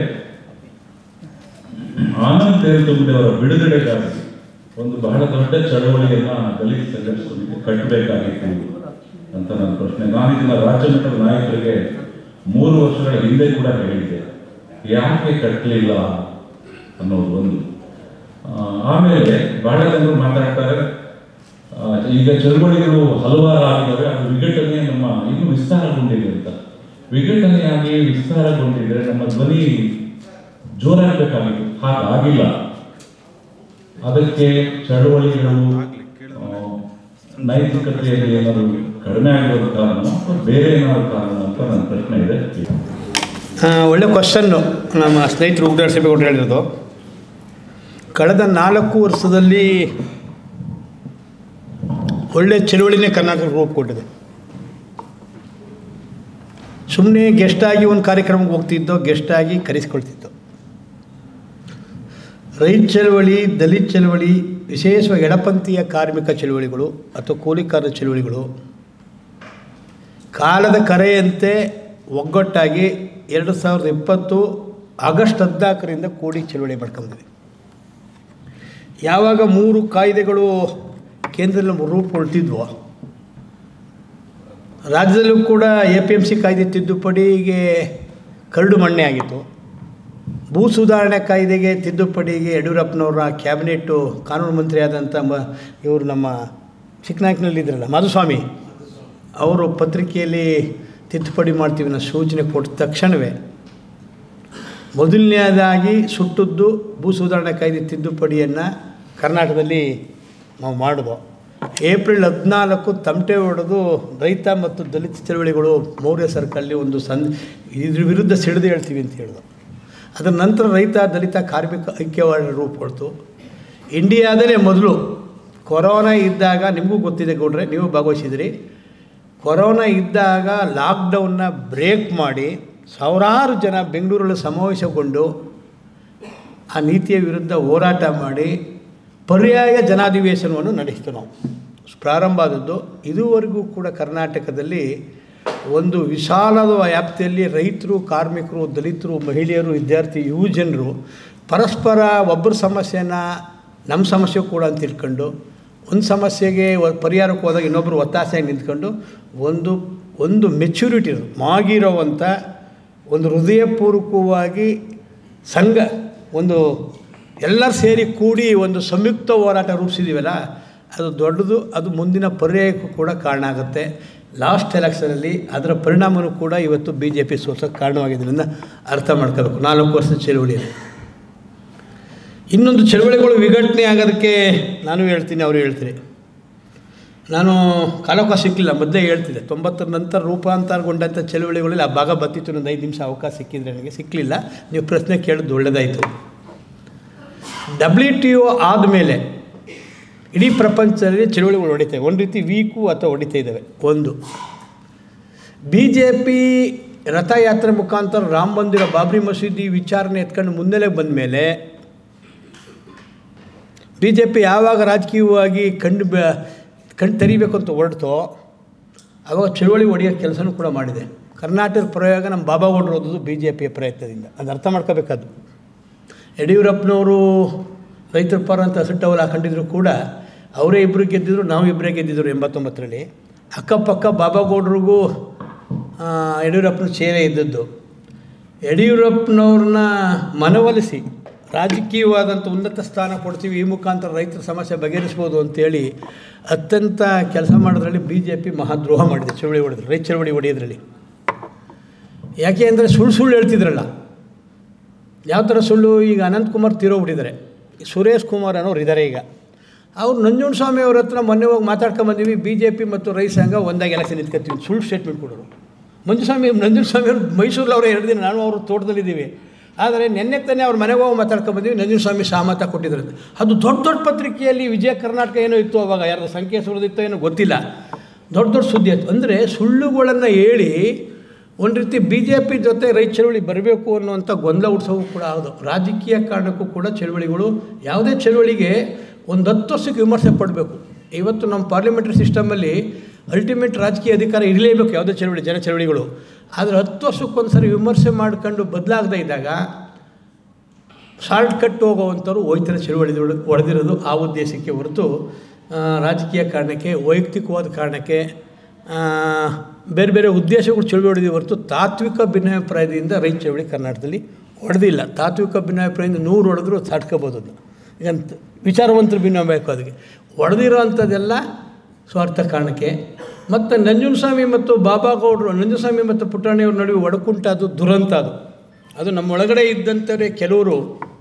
ಆನಂದ್ ತೇಲ್ತುಂಬೆ ಅವರ ಬಿಡುಗಡೆಗಾಗಿ ಒಂದು ಬಹಳ ದೊಡ್ಡ ಚಳವಳಿಯನ್ನ ದಲಿತ ಸಂಘರ್ಷ ಸಮಿತಿ ಕಟ್ಟಬೇಕಾಗಿತ್ತು ಅಂತ ನನ್ನ ಪ್ರಶ್ನೆ ನಾನು ಇದನ್ನ ರಾಜ್ಯ ಮಟ್ಟದ ನಾಯಕರಿಗೆ ಮೂರು ವರ್ಷಗಳ ಹಿಂದೆ ಕೂಡ ಹೇಳಿದ್ದೆ ಯಾಕೆ ಕಟ್ಟಲಿಲ್ಲ ಅನ್ನೋದು ಒಂದು ಆ, ಆಮೇಲೆ ಬಹಳ ಜನರು ಮಾತಾಡ್ತಾರೆ ಆ, ಈಗ ಚಳವಳಿಗಳು ಹಲವಾರು ಆಗಿದ್ದಾವೆ ಅದು ವಿಘಟನೆ ನಮ್ಮ ಇನ್ನೂ ವಿಸ್ತಾರಗೊಂಡಿದೆ ಅಂತ ವಿಘಟನೆಯಾಗಿ ವಿಸ್ತಾರಗೊಂಡಿದ್ರೆ ನಮ್ಮ ಧ್ವನಿ ಜೋರಾಗಬೇಕಾಗಿತ್ತು ಹಾಗಾಗಿಲ್ಲ ಅದಕ್ಕೆ ಚಳವಳಿಗಳು ಆ, ನೈತಿಕತೆಯಲ್ಲಿ ಏನಾದರೂ ಕಡಿಮೆ ಆಗಿರೋದು ಕಾರಣ ಅಥವಾ ಬೇರೆ ಏನಾದ್ರು ಕಾರಣ ಅಂತ ನನ್ನ ಪ್ರಶ್ನೆ ಇದೆ ಆ, ಒಳ್ಳೆ ಕ್ವಶನ್ನು ನಮ್ಮ ಸ್ನೇಹಿತರು ಉಗ್ರ ಸಿಬೇಗೌಡರು ಹೇಳಿರೋದು ಕಳೆದ ನಾಲ್ಕು ವರ್ಷದಲ್ಲಿ ಒಳ್ಳೆ ಚಳುವಳಿನೇ ಕರ್ನಾಟಕ ರೂಪ ಕೊಟ್ಟಿದೆ ಸುಮ್ಮನೆ ಗೆಸ್ಟಾಗಿ ಒಂದು ಕಾರ್ಯಕ್ರಮಕ್ಕೆ ಹೋಗ್ತಿದ್ದೋ ಗೆಸ್ಟಾಗಿ ಕರೆಸ್ಕೊಳ್ತಿದ್ದೋ ರೈತ ಚಳವಳಿ ದಲಿತ ಚಳವಳಿ ವಿಶೇಷವಾಗಿ ಎಡಪಂಥೀಯ ಕಾರ್ಮಿಕ ಚಳುವಳಿಗಳು ಅಥವಾ ಕೂಲಿಕಾರರ ಚಳುವಳಿಗಳು ಕಾಲದ ಕರೆಯಂತೆ ಒಗ್ಗಟ್ಟಾಗಿ ಎರಡು ಸಾವಿರದ ಇಪ್ಪತ್ತು ಆಗಸ್ಟ್ ಹದಿನಾಲ್ಕರಿಂದ ಕೂಡಿ ಚಳುವಳಿ ಮಾಡ್ಕೊಂಡಿದೆ ಯಾವಾಗ ಮೂರು ಕಾಯ್ದೆಗಳು ಕೇಂದ್ರದಲ್ಲಿ ರೂಪುಗೊಳ್ತಿದ್ವೋ ರಾಜ್ಯದಲ್ಲೂ ಕೂಡ ಎ ಪಿ ಎಮ್ ಸಿ ಕಾಯ್ದೆ ತಿದ್ದುಪಡಿಗೆ ಕರಡು ಮಣ್ಣೆ ಆಗಿತ್ತು ಭೂ ಸುಧಾರಣೆ ಕಾಯ್ದೆಗೆ ತಿದ್ದುಪಡಿಗೆ ಯಡಿಯೂರಪ್ಪನವರ ಕ್ಯಾಬಿನೆಟ್ಟು ಕಾನೂನು ಮಂತ್ರಿ ಆದಂಥ ಮ ಇವರು ನಮ್ಮ ಚಿಕ್ಕನಾಯಕನಲ್ಲಿ ಇದ್ರಲ್ಲ ಮಾಧುಸ್ವಾಮಿ ಅವರು ಪತ್ರಿಕೆಯಲ್ಲಿ ತಿದ್ದುಪಡಿ ಮಾಡ್ತೀವಿ ಅನ್ನೋ ಸೂಚನೆ ಕೊಟ್ಟ ತಕ್ಷಣವೇ ಮೊದಲನೇದಾಗಿ ಸುಟ್ಟದ್ದು ಭೂ ಸುಧಾರಣೆ ಕಾಯ್ದೆ ತಿದ್ದುಪಡಿಯನ್ನು ಕರ್ನಾಟಕದಲ್ಲಿ ನಾವು ಮಾಡಿದ್ವು ಏಪ್ರಿಲ್ ಹದಿನಾಲ್ಕು ತಮಟೆ ಹೊಡೆದು ರೈತ ಮತ್ತು ದಲಿತ ಚಳವಳಿಗಳು ಮೌರ್ಯ ಸರ್ಕಲ್ಲಿ ಒಂದು ಸಂ ಇದ್ರ ವಿರುದ್ಧ ಸಿಡಿದು ಹೇಳ್ತೀವಿ ಅಂತ ಹೇಳಿದ್ರು ಅದರ ನಂತರ ರೈತ ದಲಿತ ಕಾರ್ಮಿಕ ಐಕ್ಯವಾದ ರೂಪುಗೊಳ್ತು ಇಂಡಿಯಾದಲ್ಲೇ ಮೊದಲು ಕೊರೋನಾ ಇದ್ದಾಗ ನಿಮಗೂ ಗೊತ್ತಿದೆ ಗೌಡ್ರೆ ನೀವು ಭಾಗವಹಿಸಿದಿರಿ ಕೊರೋನಾ ಇದ್ದಾಗ ಲಾಕ್ಡೌನ್ನ ಬ್ರೇಕ್ ಮಾಡಿ ಸಾವಿರಾರು ಜನ ಬೆಂಗಳೂರಲ್ಲಿ ಸಮಾವೇಶಗೊಂಡು ಆ ನೀತಿಯ ವಿರುದ್ಧ ಹೋರಾಟ ಮಾಡಿ ಪರ್ಯಾಯ ಜನಾಧಿವೇಶನವನ್ನು ನಡೆಸಿತು ನಾವು ಪ್ರಾರಂಭ ಆದದ್ದು ಇದುವರೆಗೂ ಕೂಡ ಕರ್ನಾಟಕದಲ್ಲಿ ಒಂದು ವಿಶಾಲದ ವ್ಯಾಪ್ತಿಯಲ್ಲಿ ರೈತರು ಕಾರ್ಮಿಕರು ದಲಿತರು ಮಹಿಳೆಯರು ವಿದ್ಯಾರ್ಥಿ ಯುವ ಜನರು ಪರಸ್ಪರ ಒಬ್ಬರ ಸಮಸ್ಯೆನ ನಮ್ಮ ಸಮಸ್ಯೆ ಕೂಡ ಅಂತ ತಿಳ್ಕೊಂಡು ಒಂದು ಸಮಸ್ಯೆಗೆ ಒ- ಪರಿಹಾರಕ್ಕೆ ಹೋದಾಗ ಇನ್ನೊಬ್ಬರು ಒತ್ತಾಸೆಯಾಗಿ ನಿಂತ್ಕೊಂಡು ಒಂದು ಒಂದು ಮೆಚ್ಯೂರಿಟಿ ಮಾಗಿರೋವಂಥ ಒಂದು ಹೃದಯಪೂರ್ವಕವಾಗಿ ಸಂಘ ಒಂದು ಎಲ್ಲರೂ ಸೇರಿ ಕೂಡಿ ಒಂದು ಸಂಯುಕ್ತ ಹೋರಾಟ ರೂಪಿಸಿದ್ದೀವಲ್ಲ ಅದು ದೊಡ್ಡದು ಅದು ಮುಂದಿನ ಪರ್ಯಾಯಕ್ಕೂ ಕೂಡ ಕಾರಣ ಆಗುತ್ತೆ ಲಾಸ್ಟ್ ಎಲೆಕ್ಷನಲ್ಲಿ ಅದರ ಪರಿಣಾಮನೂ ಕೂಡ ಇವತ್ತು ಬಿ ಜೆ ಪಿ ಸೋಲ್ಸೋಕ್ಕೆ ಕಾರಣವಾಗಿದ್ದರಿಂದ ಅರ್ಥ ಮಾಡ್ಕೋಬೇಕು ನಾಲ್ಕು ವರ್ಷದ ಚಳುವಳಿಯಲ್ಲಿ ಇನ್ನೊಂದು ಚಳುವಳಿಗಳು ವಿಘಟನೆ ಆಗೋದಕ್ಕೆ ನಾನು ಹೇಳ್ತೀನಿ ಅವರು ಹೇಳ್ತೀನಿ ನಾನು ಕಾಲಾವಕಾಶ ಸಿಕ್ಕಲಿಲ್ಲ ಮೊದಲೇ ಹೇಳ್ತಿದ್ದೆ ತೊಂಬತ್ತರ ನಂತರ ರೂಪಾಂತರಗೊಂಡಂಥ ಚಳುವಳಿಗಳಲ್ಲಿ ಆ ಭಾಗ ಬತ್ತಿತ್ತು ಒಂದು ಐದು ನಿಮಿಷ ಅವಕಾಶ ಸಿಕ್ಕಿದ್ರೆ ನನಗೆ ಸಿಕ್ಕಲಿಲ್ಲ ನೀವು ಪ್ರಶ್ನೆ ಕೇಳಿದ್ದು ಒಳ್ಳೆಯದಾಯಿತು ಡಬ್ಲ್ಯೂ ಟಿ ಒ ಆದಮೇಲೆ ಇಡೀ ಪ್ರಪಂಚದಲ್ಲಿ ಚಳುವಳಿಗಳು ಹೊಡಿತವೆ ಒಂದು ರೀತಿ ವೀಕು ಅಥವಾ ಹೊಡಿತಾ ಇದ್ದಾವೆ ಒಂದು ಬಿ ಜೆ ಪಿ ರಥಯಾತ್ರೆ ಮುಖಾಂತರ ರಾಮ ಮಂದಿರ ಬಾಬ್ರಿ ಮಸೀದಿ ವಿಚಾರಣೆ ಎತ್ಕೊಂಡು ಮುನ್ನೆಲೆ ಬಂದ ಮೇಲೆ ಬಿ ಜೆ ಪಿ ಯಾವಾಗ ರಾಜಕೀಯವಾಗಿ ಕಂಡು ಬ ಕಣ್ ತೆರಿಬೇಕು ಅಂತ ಹೊರಡ್ತೋ ಆವಾಗ ಚಳುವಳಿ ಹೊಡೆಯೋ ಕೆಲಸನೂ ಕೂಡ ಮಾಡಿದೆ ಕರ್ನಾಟಕದ ಪ್ರಯೋಗ ನಮ್ಮ ಬಾಬಾ ಗೌಡ್ರು ಓದೋದು ಬಿ ಜೆ ಪಿಯ ಪ್ರಯತ್ನದಿಂದ ಅದು ಅರ್ಥ ಮಾಡ್ಕೋಬೇಕಾದ್ದು ಯಡಿಯೂರಪ್ಪನವರು ರೈತರ ಪರ ಅಂತ ಹಸಿಟ್ಟವಲ್ಲ ಹಾಕೊಂಡಿದ್ರು ಕೂಡ ಅವರೇ ಇಬ್ಬರು ಗೆದ್ದಿದ್ರು ನಾವು ಇಬ್ಬರೇ ಗೆದ್ದಿದ್ರು ಎಂಬತ್ತೊಂಬತ್ತರಲ್ಲಿ ಅಕ್ಕಪಕ್ಕ ಬಾಬಾ ಗೌಡ್ರಿಗೂ ಆ, ಯಡಿಯೂರಪ್ಪನ ಸೇವೆ ಇದ್ದದ್ದು ಯಡಿಯೂರಪ್ಪನವ್ರನ್ನ ಮನವೊಲಿಸಿ ರಾಜಕೀಯವಾದಂಥ ಉನ್ನತ ಸ್ಥಾನ ಕೊಡ್ತೀವಿ ಈ ಮುಖಾಂತರ ರೈತರ ಸಮಸ್ಯೆ ಬಗೆಹರಿಸ್ಬೋದು ಅಂತೇಳಿ ಅತ್ಯಂತ ಕೆಲಸ ಮಾಡೋದ್ರಲ್ಲಿ ಬಿ ಜೆ ಪಿ ಮಹಾದ್ರೋಹ ಮಾಡಿದೆ ಚಳುವಳಿ ಹೊಡೆದ್ರು ರೈತ ಚಳುವಳಿ ಹೊಡೆಯೋದ್ರಲ್ಲಿ ಯಾಕೆ ಅಂದರೆ ಸುಳ್ಳು ಸುಳ್ಳು ಹೇಳ್ತಿದ್ರಲ್ಲ ಯಾವ ಥರ ಸುಳ್ಳು ಈಗ ಅನಂತಕುಮಾರ್ ತೀರೋಗ್ಬಿಟ್ಟಿದ್ದಾರೆ ಸುರೇಶ್ ಕುಮಾರ್ ಅನ್ನೋರು ಇದ್ದಾರೆ ಈಗ ಅವ್ರು ನಂಜುಂಡಸ್ವಾಮಿ ಅವ್ರ ಹತ್ರ ಮೊನ್ನೆ ಹೋಗಿ ಮಾತಾಡ್ಕೊಂಬಂದಿವಿ ಬಿ ಜೆ ಪಿ ಮತ್ತು ರೈತ ಸಂಘ ಒಂದಾಗಿ ಎಲೆಕ್ಷನ್ ನಿಂತ್ಕೊತೀವಿ ಸುಳ್ಳು ಸ್ಟೇಟ್ಮೆಂಟ್ ಕೊಡೋರು ಮಂಜುಸ್ವಾಮಿ ನಂಜುಂಡಸ್ವಾಮಿ ಅವರು ಮೈಸೂರಲ್ಲಿ ಅವರೇ ಎರಡು ದಿನ ನಾನು ಅವರು ತೋಟದಲ್ಲಿದ್ದೀವಿ ಆದರೆ ನಿನ್ನೆ ತಾನೇ ಅವ್ರ ಮನೆಗೆ ಹೋಗಿ ಮಾತಾಡ್ಕೊಂಬಂದಿವಿ ನಂಜುಂಡಸ್ವಾಮಿ ಸಹಮತ ಕೊಟ್ಟಿದ್ದಾರೆ ಅಂತ. ಅದು ದೊಡ್ಡ ದೊಡ್ಡ ಪತ್ರಿಕೆಯಲ್ಲಿ ವಿಜಯ ಕರ್ನಾಟಕ ಏನೋ ಇತ್ತು ಅವಾಗ ಯಾರ್ದು ಸಂಖ್ಯೆ ಸುರಿದಿತ್ತೋ ಏನೋ ಗೊತ್ತಿಲ್ಲ ದೊಡ್ಡ ದೊಡ್ಡ ಸುದ್ದಿ ಆಯ್ತು ಅಂದರೆ ಸುಳ್ಳುಗಳನ್ನು ಹೇಳಿ ಒಂದು ರೀತಿ ಬಿ ಜೆ ಪಿ ಜೊತೆ ರೈತ ಚಳುವಳಿ ಬರಬೇಕು ಅನ್ನುವಂಥ ಗೊಂದಲ ಹುಡ್ಸೋವು ಕೂಡ ಹೌದು ರಾಜಕೀಯ ಕಾರಣಕ್ಕೂ ಕೂಡ ಚಳುವಳಿಗಳು ಯಾವುದೇ ಚಳುವಳಿಗೆ ಒಂದು ಹತ್ತು ವರ್ಷಕ್ಕೆ ವಿಮರ್ಶೆ ಪಡಬೇಕು ಇವತ್ತು ನಮ್ಮ ಪಾರ್ಲಿಮೆಂಟ್ರಿ ಸಿಸ್ಟಮಲ್ಲಿ ಅಲ್ಟಿಮೇಟ್ ರಾಜಕೀಯ ಅಧಿಕಾರ ಇರಲೇಬೇಕು ಯಾವುದೇ ಚಳುವಳಿ ಜನ ಚಳುವಳಿಗಳು ಆದರೆ ಹತ್ತು ವರ್ಷಕ್ಕೊಂದು ಸರಿ ವಿಮರ್ಶೆ ಮಾಡ್ಕೊಂಡು ಬದಲಾಗದೇ ಇದ್ದಾಗ ಶಾರ್ಟ್ ಕಟ್ ಹೋಗೋವಂಥವ್ರು ಹೋಯ್ತಾರೆ ಚಳುವಳಿ ಹೊಡೆದಿರೋದು ಆ ಉದ್ದೇಶಕ್ಕೆ ಹೊರತು ಆ, ರಾಜಕೀಯ ಕಾರಣಕ್ಕೆ ವೈಯಕ್ತಿಕವಾದ ಕಾರಣಕ್ಕೆ ಆ, ಬೇರೆ ಬೇರೆ ಉದ್ದೇಶಗಳು ಚಳುವಳಿ ಹೊಡೆದಿ ಹೊರತು ತಾತ್ವಿಕ ಭಿನ್ನಾಭಿಪ್ರಾಯದಿಂದ ರೈತ ಚಳುವಳಿ ಕರ್ನಾಟಕದಲ್ಲಿ ಹೊಡೆದಿಲ್ಲ ತಾತ್ವಿಕ ಭಿನ್ನಾಭಿಪ್ರಾಯದಿಂದ ನೂರು ಹೊಡೆದ್ರು ಸಾಟ್ಕೋಬೋದು ಅದನ್ನ ಈಗ ಅಂತ- ವಿಚಾರವಂತರು ಭಿನ್ನಾಭಿಪ್ರಾಯ ಅದಕ್ಕೆ ಹೊಡೆದಿರೋ ಅಂಥದ್ದೆಲ್ಲ ಸ್ವಾರ್ಥ ಕಾರಣಕ್ಕೆ ಮತ್ತು ನಂಜುನಸ್ವಾಮಿ ಮತ್ತು ಬಾಬಾ ಗೌಡರು ನಂಜುಸ್ವಾಮಿ ಮತ್ತು ಪುಟ್ಟಣ್ಣವ್ರ ನಡುವೆ ಒಡಕುಂಟ ಅದು ದುರಂತ ಅದು ಅದು ನಮ್ಮ ಒಳಗಡೆ ಇದ್ದಂಥವರೇ ಕೆಲವರು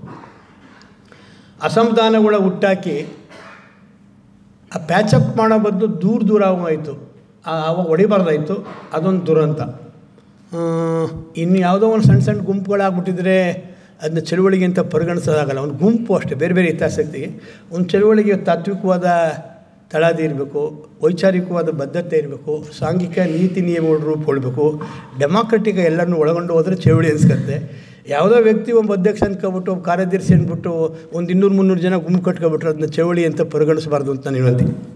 ಅಸಮಾಧಾನಗಳ ಹುಟ್ಟಾಕಿ ಆ ಪ್ಯಾಚಪ್ ಮಾಡೋ ಬದಲು ದೂರ ದೂರ ಆಗೋಯ್ತು ಅವಾಗ ಹೊಡಿಬಾರ್ದಾಯ್ತು ಅದೊಂದು ದುರಂತ ಆ, ಇನ್ನು ಯಾವುದೋ ಒಂದು ಸಣ್ಣ ಸಣ್ಣ ಗುಂಪುಗಳಾಗ್ಬಿಟ್ಟಿದ್ರೆ ಅದನ್ನ ಚಳುವಳಿಗೆ ಅಂತ ಪರಿಗಣಿಸೋದಾಗಲ್ಲ ಒಂದು ಗುಂಪು ಅಷ್ಟೇ ಬೇರೆ ಬೇರೆ ಹಿತಾಸಕ್ತಿಗೆ ಒಂದು ಚಳುವಳಿಗೆ ತಾತ್ವಿಕವಾದ ತಳಾದಿ ಇರಬೇಕು ವೈಚಾರಿಕವಾದ ಬದ್ಧತೆ ಇರಬೇಕು ಸಾಂಘಿಕ ನೀತಿ ನಿಯಮಗಳು ರೂಪುಗೊಳ್ಬೇಕು ಡೆಮಾಕ್ರೆಟಿಕ್ ಎಲ್ಲರನ್ನೂ ಒಳಗೊಂಡು ಹೋದರೆ ಚಳುವಳಿ ಅನ್ಸ್ಕತ್ತೆ ಯಾವುದೋ ವ್ಯಕ್ತಿ ಒಬ್ಬ ಅಧ್ಯಕ್ಷ ಅನ್ಕೊಬಿಟ್ಟು ಒಬ್ಬ ಕಾರ್ಯದರ್ಶಿ ಅಂದ್ಬಿಟ್ಟು ಒಂದು ಇನ್ನೂರು ಮುನ್ನೂರು ಜನ ಗುಂಪು ಕಟ್ಕೊಬಿಟ್ರೆ ಅದನ್ನ ಚಳುವಳಿ ಅಂತ ಪರಿಗಣಿಸಬಾರ್ದು ಅಂತ ನಾನು ಹೇಳ್ತೀನಿ